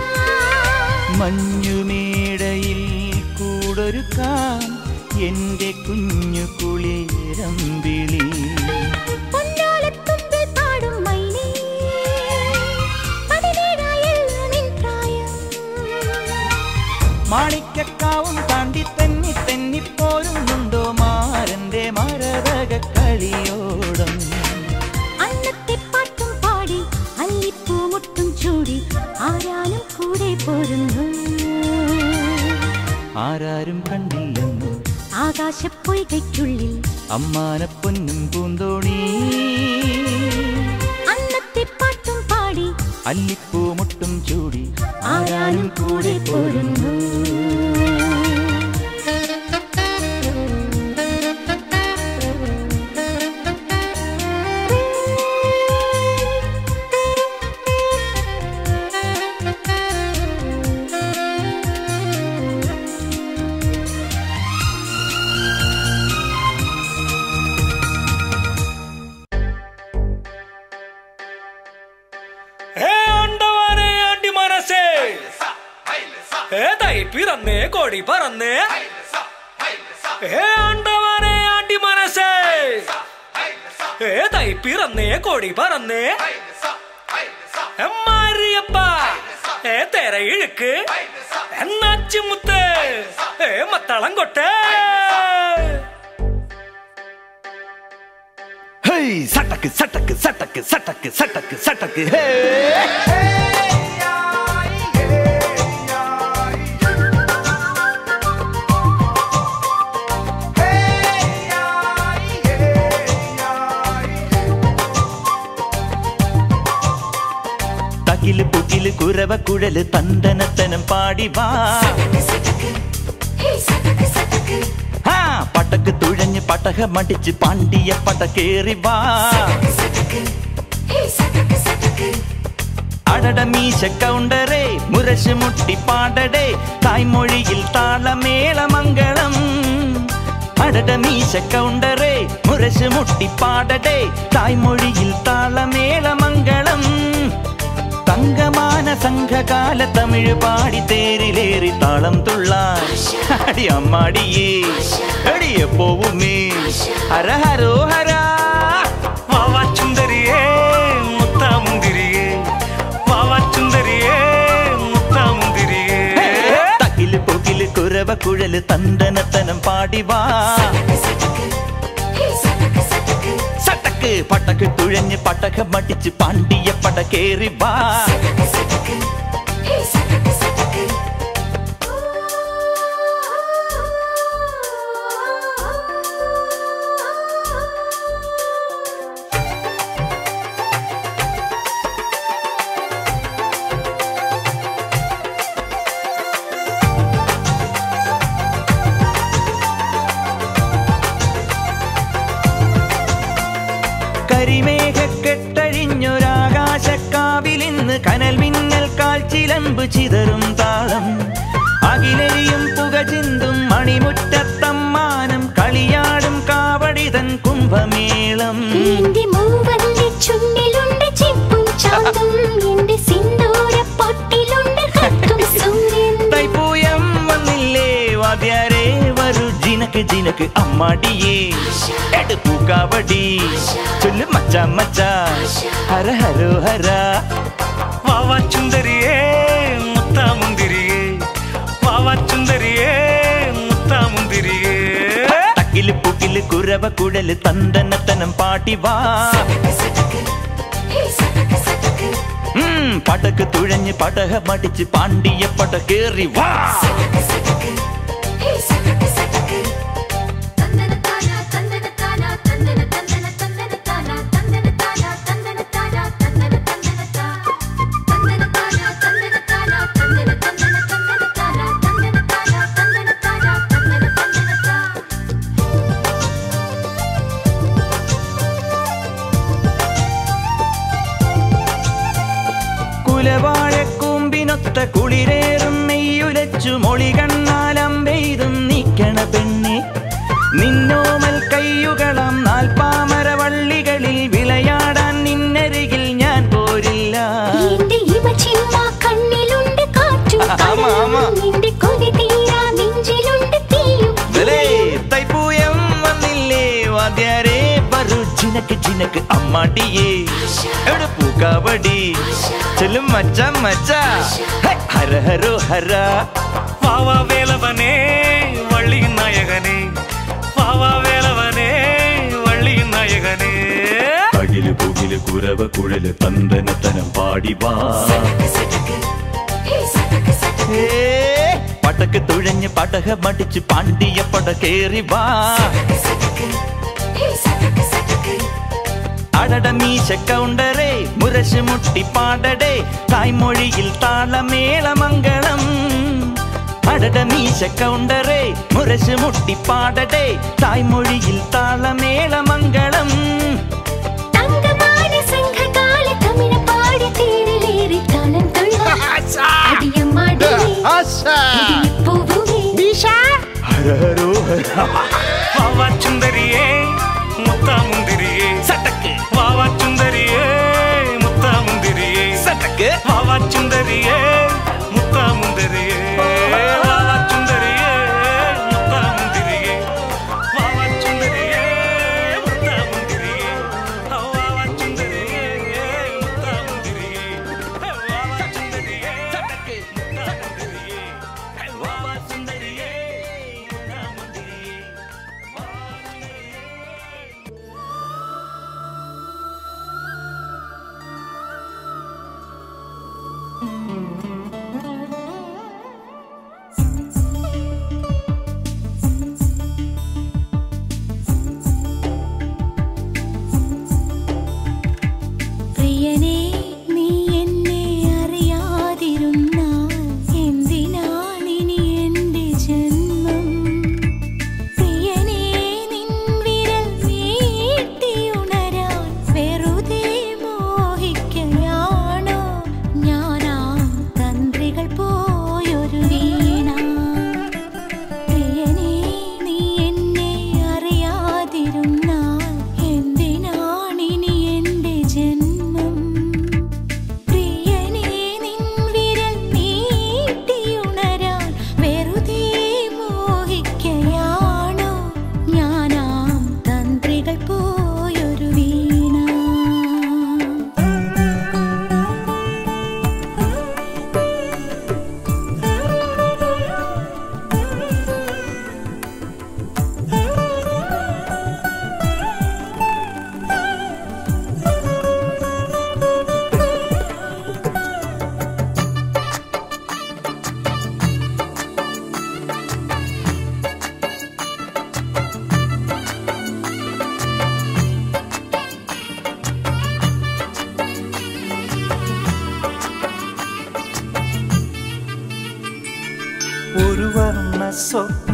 മഞ്ഞുമേടയിൽ കൂടൊരുക്കാം എന്റെ കുഞ്ഞു കുളിരമ്പിളി പൊന്നോലത്തുമ്പിൽ പാടും മൈനേ പതിനേഴായല്ലോ നിൻ പ്രായം മാണിക്കക്കാവും താണ്ടി തെന്നി തെന്നിപ്പോരുന്നുണ്ടോ മാരന്റെ മരതക കളിയോടം അന്നത്തെ പാട്ടും പാടി അല്ലിപ്പൂ മുട്ടും ചൂടി ആരാനും കൂടെ പോരുന്നു ആരാരും കണ്ടില്ലെന്നു ആകാശപ്പൊയ്കയ്ക്കുള്ളിൽ അമ്മാനെ പൊന്നും പൂന്തോണി അന്നത്തെ പാട്ടും പാടി അല്ലിപ്പൂ മുട്ടും ചൂടി ആരാനും കൂടെ പോരുന്നു ഏ അണ്ടവാനെ ആണ്ടി മനസ്സേ ഏ തൈ പിറന്നേ കൊടി പറന്നേ ഏ അണ്ടവാനെ ആണ്ടി മനസ്സേ ഏ തൈ പിറന്നേ കൊടി പറന്നേ ഏ മാരിയപ്പ ഏ തെര ഇഴുക്ക് എന്നാച്ചുമുത്ത് ഏ മത്തളം കൊട്ടേ ഹേയ് സട്ടക്ക് സട്ടക്ക് സട്ടക്ക് സട്ടക്ക് സട്ടക്ക് സട്ടക്ക് ഹേ തകില് പുകില് കുരവ കുഴല് തന്തനത്തനം പാടി വാ ആ പട്ടക്ക് തുഴഞ്ഞ് പട്ടക മടിച്ച് പാണ്ടിയ പടക്കേറി വാ അടട മീശ കൗണ്ടറേ മുരശ് മുട്ടി പാടടേ തായ്മൊഴിയിൽ താളമേളമംഗളം അടട മീശ കൗണ്ടറേ മുരശ് മുട്ടി പാടടേ തായ്മൊഴിയിൽ താളമേളമംഗളം തങ്കമാ സംഘകാല തമിഴ് പാടി തേരിലേറി താളം തുള്ളാൻ അടി അമ്മാടിയേ അടിയെ പോവുമേ ഹര ഹരോ ഹരാ വാവാച്ചുന്തരിയേ മുത്താമുന്തിരിയേ വാവാച്ചുന്തരിയേ മുത്താമുന്തിരിയേ തകില് പൊകില് കുരവ കുഴല് തന്തനത്തനം പാടി വാ സട്ടക്ക് പട്ടക്ക് തുഴഞ്ഞ് പട്ടക മടിച്ച് പാണ്ടിയ പട കേറി വാ കരിമേഘക്കെട്ടഴിഞ്ഞൊരാകാശക്കാവിലിന്ന് കനൽ മിന്നൽ കാൽച്ചിലമ്പ് ചിതറും താളം അകിലരിയും പുക ചിന്തും മണിമുറ്റത്തമ്മാനം കളിയാടും കാവടിതൻ കുംഭമേളം എന്റെ മൂവന്റെ ചുണ്ടിലുണ്ട് ചിപ്പും ചാന്തും എന്റെ സിന്ദൂര പൊട്ടിലുണ്ട് കത്തും സൂര്യൻ തൈപ്പൂയം വന്നില്ലേ വാദ്യാരേ വരൂ ജിനക്ക് ജിനക്ക് അമ്മാടിയേ എടുപ്പൂ കാവടി ചൊല്ലു മച്ച മച്ച ഹര ഹരോ ഹര വാവാച്ചുന്തരിയേ മുത്താമുന്തിരിയേ വാവാച്ചുന്തരിയേ മുത്താമുന്തിരിയേ തക്കില് പുക്കില് കുരവ കുഴല് തന്തനത്തനം പാട്ടി വാ ഉം, പടക്ക് തുഴഞ്ഞ് പടക മടിച്ച് പാണ്ടിയ പട കേറി വാ കുലവാഴക്കൂമ്പിനൊത്ത കുളിരേറും നെയ്യുലച്ചു മൊളി കണ്ണാലം പെയ്തും നീക്കണ പെണ്ണെ നിന്നോമൽ കയ്യുകളം നാൽപ്പാമര വള്ളികളിൽ വിളയാടാൻ നിന്നരികിൽ ഞാൻ പോരില്ല എന്റെ ഇമ ചിമ്മ കണ്ണിലുണ്ട് കാറ്റും ആമാ, ആമാ. കടലും എന്റെ കൊതി തീരാ നെഞ്ചിലുണ്ട് തീയും ദലേ, തൈപ്പൂയം വന്നില്ലേ വാദ്യാരേ വരൂ ജിനക്ക് ജിനക്ക് അമ്മാടിയേ എവിടെ പൂക്കാവടി ചെല്ലും മച്ച മച്ച ഹൈ, ഹര ഹരോ ഹര വാവാ വേലവനേ വള്ളിயின் നായകനേ വാവാ വേലവനേ വള്ളിயின் നായകനേ അകില് പുകില് കുരവ കുഴല് തന്തനത്തനം പാടി വാ ഏ, പടക്ക് തുഴഞ്ഞ് പടക മടിച്ച് പാണ്ടിയ പട കേറി വാ അടട മീശ കൗണ്ടറേ മുരശ് മുട്ടി പാടടേ തായ്മൊഴിയിൽ താളമേളമംഗളം അടട മീശ കൗണ്ടറേ മുരശ് മുട്ടി പാടടേ തായ്മൊഴിയിൽ താളമേളമംഗളം തങ്കமான സംഘകാല തമിഴ് പാടി തേരിലേറി താളം തുള്ളാൻ അടിയമ്മാടിയേ പൂവുമേ ഹരഹരോ ഹര വാവാച്ചുന്തരിയേ മുത്താമുന്തിരിയേ സട്ടക്ക് വാവാച്ചുന്തരിയേ മുത്താമുന്തിരിയേ സട്ടക്ക് വാവാച്ചുന്തരിയേ മുത്താമുന്തിരിയേ വാവാച്ചുന്തരിയേ മുത്താമുന്തിരിയേ വാവാച്ചുന്തരിയേ മുത്താമുന്തിരിയേ വാവാച്ചുന്തരിയേ മുത്താമുന്തിരിയേ വാവാച്ചുന്തരിയേ സട്ടക്ക് മുത്താമുന്തിരിയേ വാവാച്ചുന്തരിയേ മുത്താമുന്തിരിയേ ും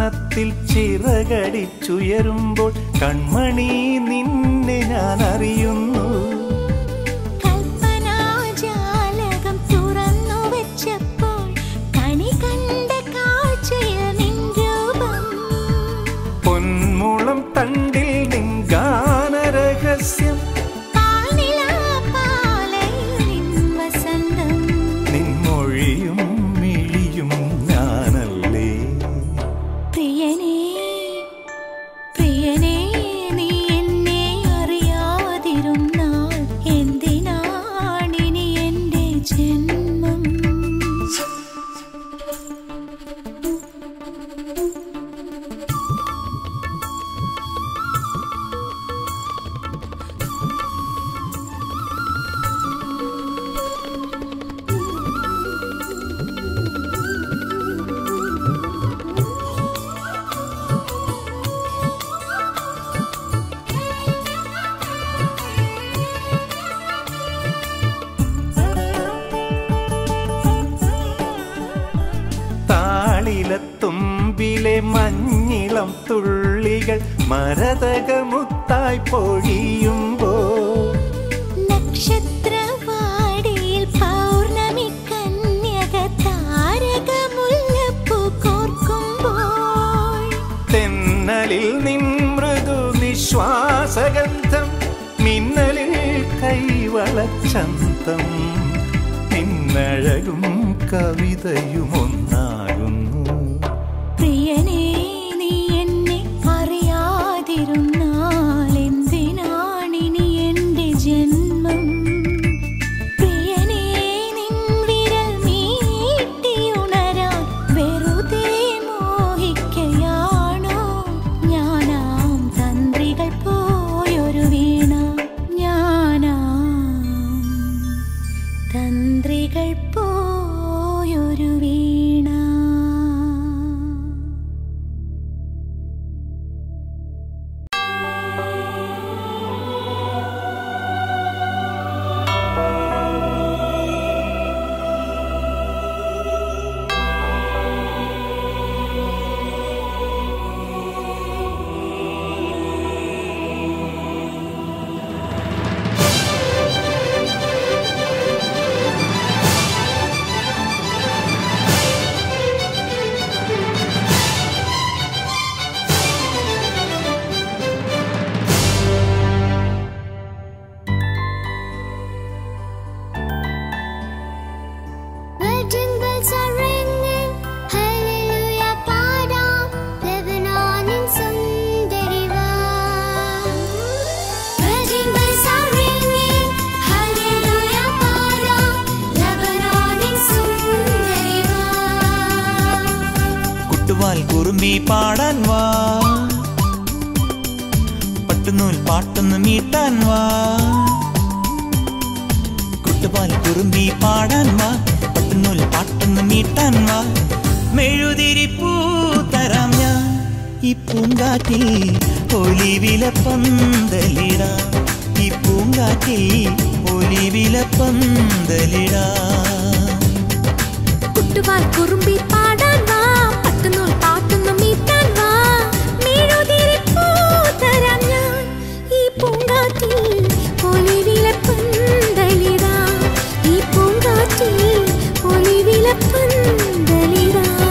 സ്വപ്നത്തിൽ ചിറകടിച്ചുയരുമ്പോൾ കൺമണി നിന്നെ ഞാൻ അറിയുന്നു കൽപ്പനാജാലകം തുറന്നു വെച്ചപ്പോൾ കണി കണ്ട കാഴ്ചയിൽ നിൻ രൂപം പൊന്മുളം തണ്ടിൽ നിങ്കാനരഹസ്യം പാൽനിലാപാലയിൽ നിൻ വസന്തം നിൻമൊഴിയും മിഴിയും ഞാനല്ലേ പ്രിയനേ പ്രിയനേ നീ എന്നെ അറിയാതിരുന്നാൽ എന്തിനാണിനി എൻ്റെ ജന്മം താളിലത്തുമ്പിലെ മഞ്ഞിളം തുള്ളികൾ മരതകമുത്തായി പൊഴിയുമ്പോൾ നക്ഷത്രവാടിയിൽ പൗർണമി കന്യക താരകമുല്ലപ്പൂ കോർക്കുമ്പോൾ തെന്നലിൽ നിൻ മൃദു നിശ്വാസഗന്ധം മിന്നലിൽ കൈവളച്ചന്തം നിന്നഴകും കവിതയും ഒന്നാകുന്നു പ്രിയനേ നീ എന്നെ അറിയാതിരുന്നാൽ എന്തിനാണിനി എൻ്റെ ജന്മം പ്രിയനേ നിൻ വിരൽ മീട്ടിയുണരാൻ വെറുതെ മോഹിക്കയാണോ ഞാനാം തന്ത്രികൾ പോയൊരു വീണ ഞാനാം തന്ത്രികൾ പോയൊരു വീണ Wedding bells are ringing, hallelujah പാടാം ലെബനോനിൻ സുന്ദരിവാൻ. Wedding bells are ringing, hallelujah പാടാം ലെബനോനിൻ സുന്ദരിവാൻ. കുട്ടുവാൽ കുറുമ്പി പാടാൻ വാ പട്ടുനൂൽ പാട്ടൊന്ന് മീട്ടാൻ വാ കുട്ടുപാൽ കുറുമ്പി പാടാൻ വാ പട്ടുനൂൽ പാട്ടൊന്ന് മീട്ടാൻ വാ മെഴുതിരി പൂ തരാം ഞാൻ ഈ പൂങ്കാറ്റിൽ ഒലിവില പന്തലിടാം ഈ പൂങ്കാറ്റിൽ ഒലിവില പന്തലിടാം കുട്ടുവാൽ കുറുമ്പി പാടാൻ വാ പട്ടുനൂൽ പാട്ടൊന്നും മീട്ടാൻ വാ മെഴുതിരിപ്പൂ തരാം ഞാൻ ഈ പൂങ്കാറ്റിൽ ഒലിവില പന്തലിടാം ഈ പൂങ്കാറ്റിൽ ഒലിവില പന്തലിടാം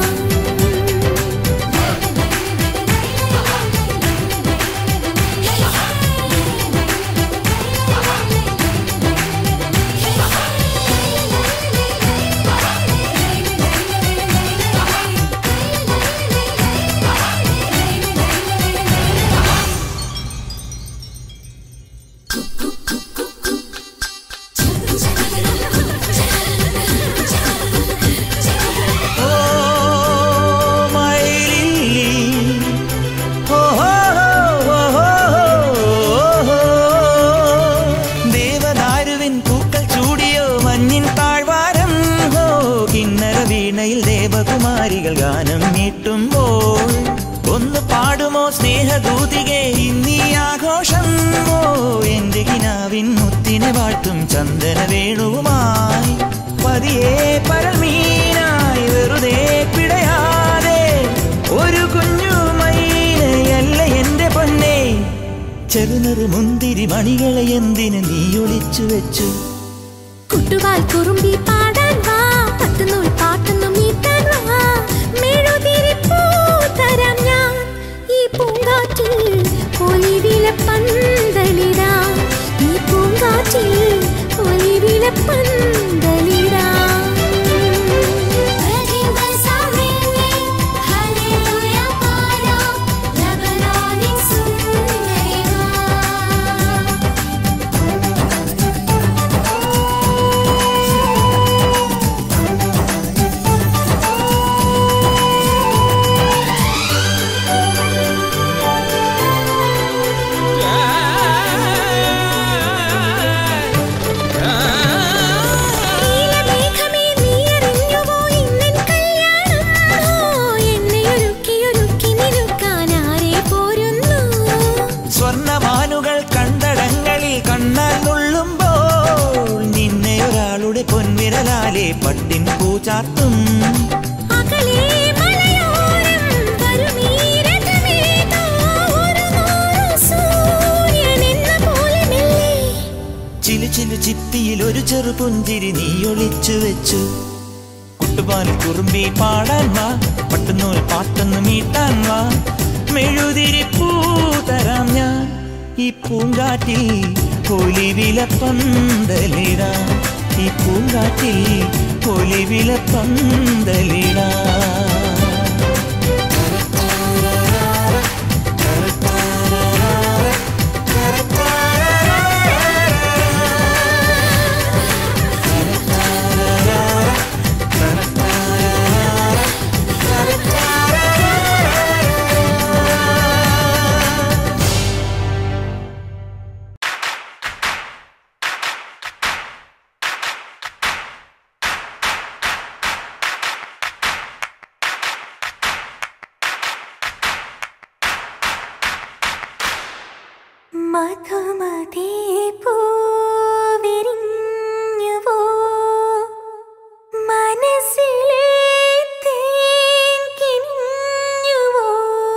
Oh, my lily. Oh, oh, oh, oh, oh. ദേവദാരുവിൻ പൂക്കൾ ചൂടിയോ മഞ്ഞിൻ താഴ്വാരം ഹോ കിന്നര വീണയിൽ ദേവകുമാരികൾ ഗാനം മീട്ടുമ്പോൾ ഒന്ന് പാടുമോ സ്നേഹദൂതികെ ഇന്നീ ആഘോഷം ഓ എന്റെ കിനാവിൻ മുത്തിനെ വാഴ്ത്തും ചന്ദന വേണുവുമായി പതിയെ പരൽമീനായി വെറുതെ പിടയാതെ ഒരു കുഞ്ഞു ചെറുനറു മുന്തിരി മണികളെ എന്തിന് നീ ഒളിച്ചു വെച്ചു കുട്ടുവാൽ കുറുമ്പി പാടാൻ വാ പത്തുനൂൽ പാട്ടൊന്നും മീട്ടാൻ വാ മെഴുതിരി പൂ തരാം ഞാൻ ഈ പൂങ്കാറ്റിൽ ഒലിവില പന്തലിടാം ഈ പൂങ്കാറ്റിൽ ഒലിവില പന്തലിടാം നീലമേഘമേ നീ അറിഞ്ഞുവോ ഇന്നൻ കല്യാണം ഓ എന്നെ ഒരുക്കി ഒരുക്കി നിൽക്കാൻ ആരെ പോരുന്നു സ്വർണമാനുകൾ കണ്ടടങ്ങളിൽ കണ്ണാൽ നുള്ളുമ്പോൾ നിന്നെ ഒരാളുടെ പൊൻവിരലാലെ പട്ടിൻ പൂചാർത്തും അകലെ മലയോരം വരുമീ രഥമേതോ ഒരു നൂറ് സൂര്യനെന്ന പോലെ മെല്ലെ ചിലു ചിലു ചിത്തിയിൽ ഒരു ചെറു പുഞ്ചിരി നീ ഒളിച്ചു വെച്ചു കുട്ടുപാൽ കുറുമ്പി പാടാൻ വാ പട്ടുനൂൽ പാട്ടൊന്ന് മീട്ടാൻ വാ മെഴുതിരി പൂ തരാം ഞാൻ ഈ പൂങ്കാറ്റിൽ ഒലിവില പന്തലിടാം ഈ പൂങ്കാറ്റിൽ ഒലിവില പന്തലിടാം മധുമതി പൂവിരിഞ്ഞുവോ മനസ്സിലെ തേൻ കിനിഞ്ഞുവോ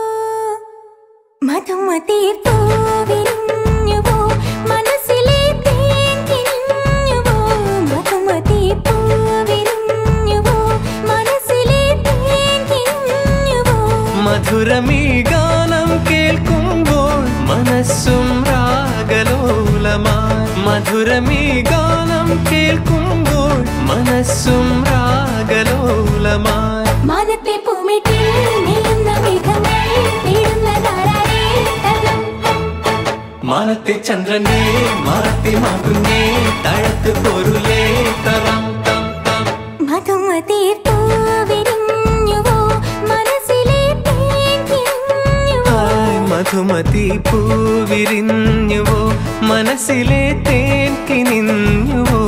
മധുമതി പൂവിരിഞ്ഞുവോ മനസ്സിലെ തേൻ കിനിഞ്ഞുവോ മധുമതി പൂവിരിഞ്ഞുവോ മനസ്സിലെ തേൻ കിനിഞ്ഞുവോ മധുരമീ ഗാനം കേൾക്കുമ്പോൾ മനസ്സും രാഗലോലമായി മധുരമീ ഗാനം കേൾക്കുമ്പോൾ മനസ്സും രാഗലോലമായി മാനത്തെ പൂമിട്ടിൽ നീളുന്ന മേഘങ്ങൾ തേടുന്നതാരാരേ തരം മാനത്തെ ചന്ദ്രനെ മാറത്തെ മാകുന്നേ തഴത്ത് പൊരുളേ തറാം തം തം മധുമതി പൂവിരിഞ്ഞുവോ മനസ്സിലെ തേൻ കിനിഞ്ഞുവോ ആയ് മധുമതി പൂവിരിഞ്ഞുവോ മനസ്സിലെ തേൻ കിനിഞ്ഞുവോ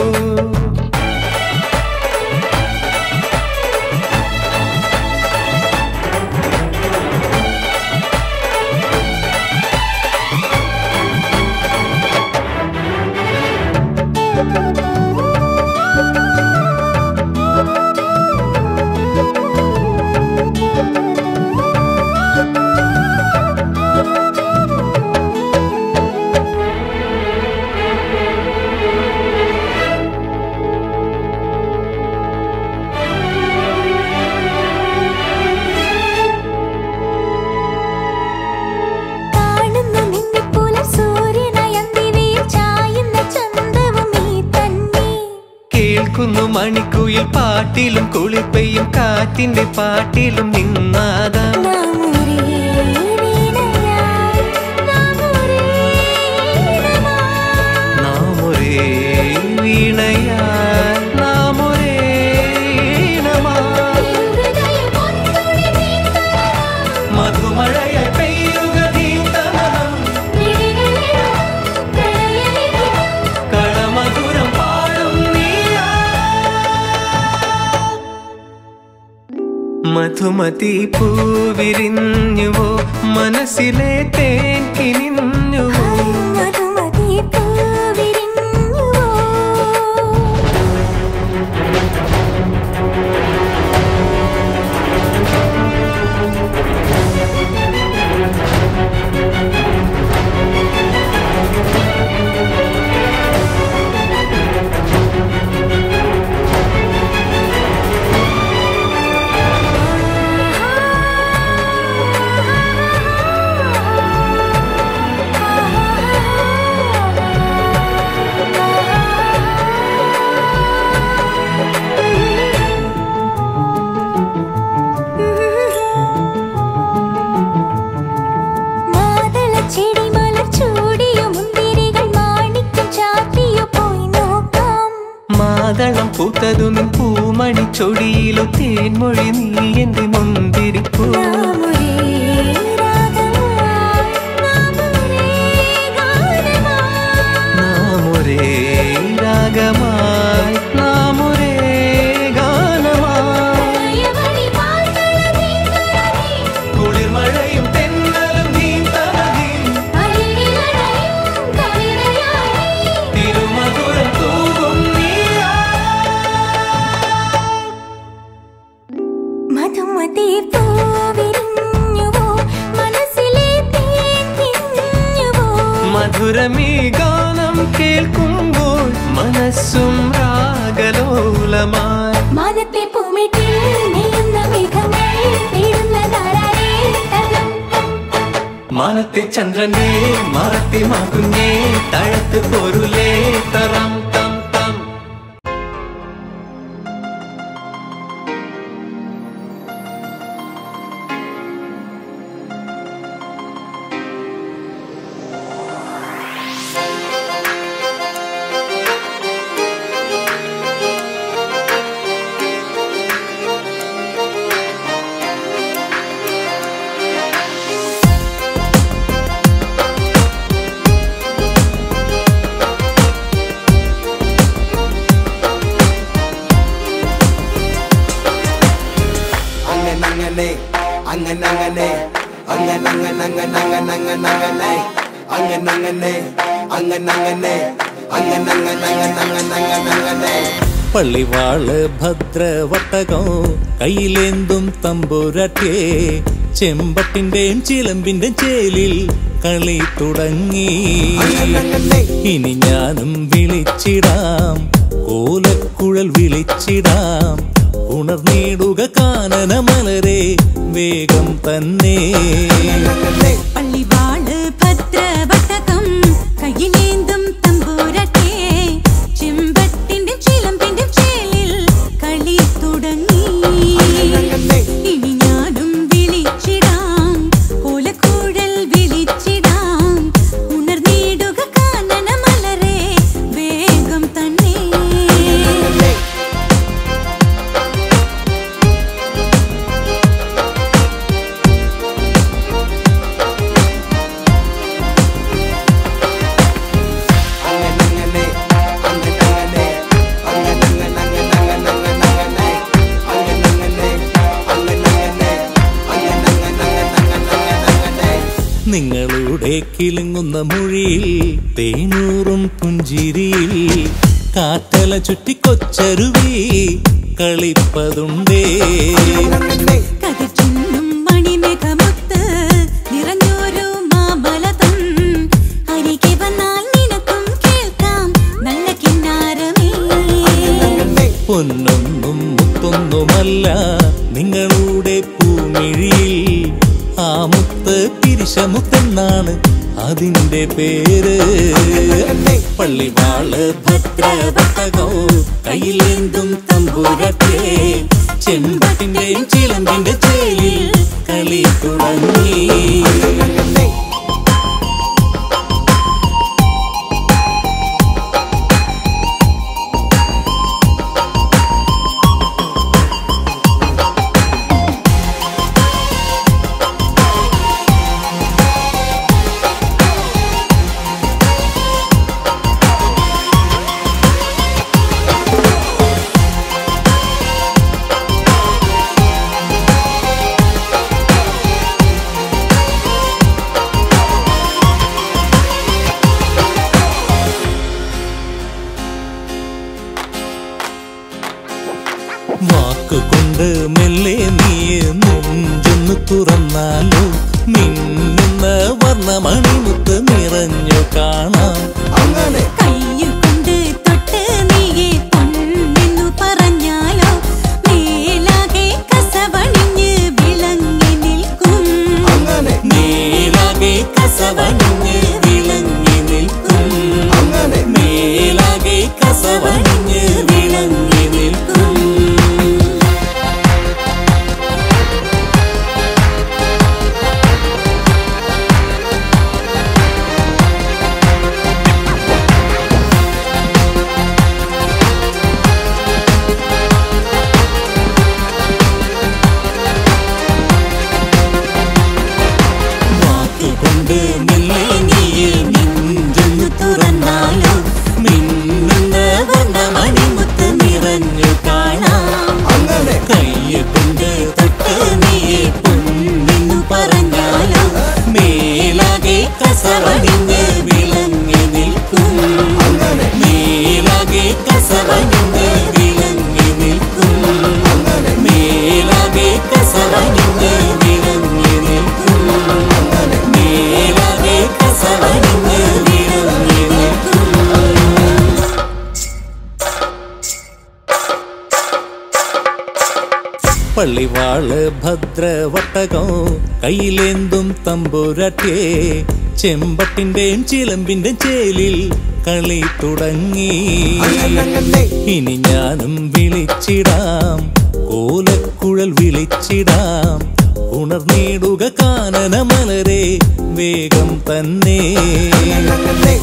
കാണുന്നു നിന്നെ പോലെ സൂര്യനയന്തിരിയിൽ ചായുന്ന ചന്തവും നീ തന്നെ കേൾക്കുന്നു മണിക്കുയിൽ പാട്ടിലും കുളിപ്പയും കാറ്റിന്റെ പാട്ടിലും നിന്നാതാ നാം ഒരേ വീണയായി, നാം ഒരേ ഈണമായി. നാം ഒരേ വീണയാൽ നാം ഒരേ ഈണമായി. ഹൃദയം ഒന്നുകൂടി നീന്തണം. മധുമഴയായി പെയ്യുക നീന്തണം മിഴികളിലും പ്രണയലിഖിതം. കളമധുരം പാടും നീയാ മധുമതി പൂവിരിഞ്ഞുവോ മനസ്സിലെ തേൻ കിനിഞ്ഞുവോ മധുമതി പൂവിരിഞ്ഞുവോ ആ മാതളം പൂത്തതു നിൻ പൂമണി ചൊടിയിലോ തേൻമൊഴി നീ എന്റെ മുന്തിരിപ്പൂ നാമൊരേ രാഗമായി നാമൊരേ ഗാനമായി നാം ഒരേ രാഗമായി നാം ഒരേ ഗാനമായി പ്രണയമണി പാൽകളി നീ കുളിർമഴയും തെന്നലും നീ തമതി അരികിലണയും കവിതയായി തിരുമധുരം തൂകും നീയാ മധുമതി പൂവിരിഞ്ഞുവോ മനസ്സിലെ തേൻ തിരിഞ്ഞുവോ മധുരമീ ഗാനം കേൾക്കുമ്പോൾ മനസ്സും രാഗലോലമായി മാനത്തെ പൂമിട്ടിൽ നെയ്യുന്ന മേഘങ്ങൾ തേടുന്നതാരേ തരം മാനത്തെ ചന്ദ്രനെ മറത്തി മാകുന്നേ തഴത്ത് പൊരുലേ തറാം തം തം അങ്ങനെ അങ്ങനെ അങ്ങനെ അങ്ങനെ അങ്ങനെ അങ്ങനെ അങ്ങനെ അങ്ങനെ അങ്ങനെ അങ്ങനെ അങ്ങനെ അങ്ങനെ അങ്ങനെ അങ്ങനെ അങ്ങനെ അങ്ങനെ അങ്ങനെ പള്ളിവാള് ഭദ്രവട്ടകം കയ്യിലേന്തും തമ്പുരട്ടേ ചെമ്പട്ടിന്റെയും ചിലമ്പിന്റെ ചേലിൽ കളി തുടങ്ങി ഇനി ഞാനും വിളിച്ചിടാം കോലക്കുഴൽ വിളിച്ചിടാം ഉണർന്നിടുക കാനന മലരെ വേഗം തന്നെ പള്ളിവാള് ഭദ്രവട്ടകം കയ്യിലേന്തും തമ്പൂരട്ടെ ചെമ്പട്ടിന്റെ ചിലമ്പിന്റെ ചേലിൽ കളി തുടങ്ങി ഇനി ഞാനും വിളിച്ചിടാം കോലക്കൂഴൽ വിളിച്ചിടാം ഉണർന്നിടുക കാനന മലരെ വേഗം തന്നെ നിങ്ങളുടെ കിലുങ്ങുന്ന മൊഴിയിൽ തേനൂറും പുഞ്ചിരിയിൽ കാറ്റല ചുറ്റി കൊച്ചരുവി കളിപ്പതുണ്ടേ കതിർച്ചിന്നും മണിമേഘമൊത്ത് നിറഞ്ഞൊരു മാമലതം അരികെ വന്നാൽ നിനക്കും കേൾക്കാം നല്ല കിന്നാരമേ പൊന്നൊന്നും മുത്തൊന്നുമല്ല നിങ്ങളുടെ പൂമിഴിയിൽ ആ മുത്ത് പിരിശമുത്തെന്നാണ് അതിന്റെ പേര് പള്ളിവാള് ഭദ്രവട്ടകോ കയ്യിലെന്തും തമ്പുരട്ടെ ചെമ്പട്ടിന്റെയും ചിലമ്പിന്റെ ചേലിൽ കളി തുടങ്ങി വാക്കുകൊണ്ട് മെല്ലെ നീ നെഞ്ചൊന്ന് തുറന്നാലോ മിന്നുന്ന വർണ്ണമണിമുത്ത് നിറഞ്ഞു കാണാം കയ്യുകൊണ്ട് തൊട്ട് നീയെ പൊന്നെന്നു പറഞ്ഞാലോ മേലാകെ കസവണിഞ്ഞ് വിളങ്ങി നിൽക്കും മേലാകെ കസവണിഞ്ഞ് വിളങ്ങി നിൽക്കും മേലാകെ കസവണിഞ്ഞ് വിളങ്ങി നിൽക്കും കസവണിഞ്ഞ് വിളങ്ങി നിൽക്കും മേലാകെ കസവണിഞ്ഞ് വിളങ്ങി നിൽക്കും മേലാകെ കസവണിഞ്ഞ് വിളങ്ങി നിൽക്കും മേലാകെ കസവണിഞ്ഞ് വിളങ്ങി നിൽക്കും പള്ളിവാള് ഭദ്രവട്ടകം കയ്യിലേന്തും തമ്പുരട്ടേ ചെമ്പട്ടിന്റെയും ചിലമ്പിന്റെ ചേലിൽ കളി തുടങ്ങി ഇനി ഞാനും വിളിച്ചിടാം കോലക്കുഴൽ വിളിച്ചിടാം ഉണർന്നിടുക കാനന മലരെ വേഗം തന്നെ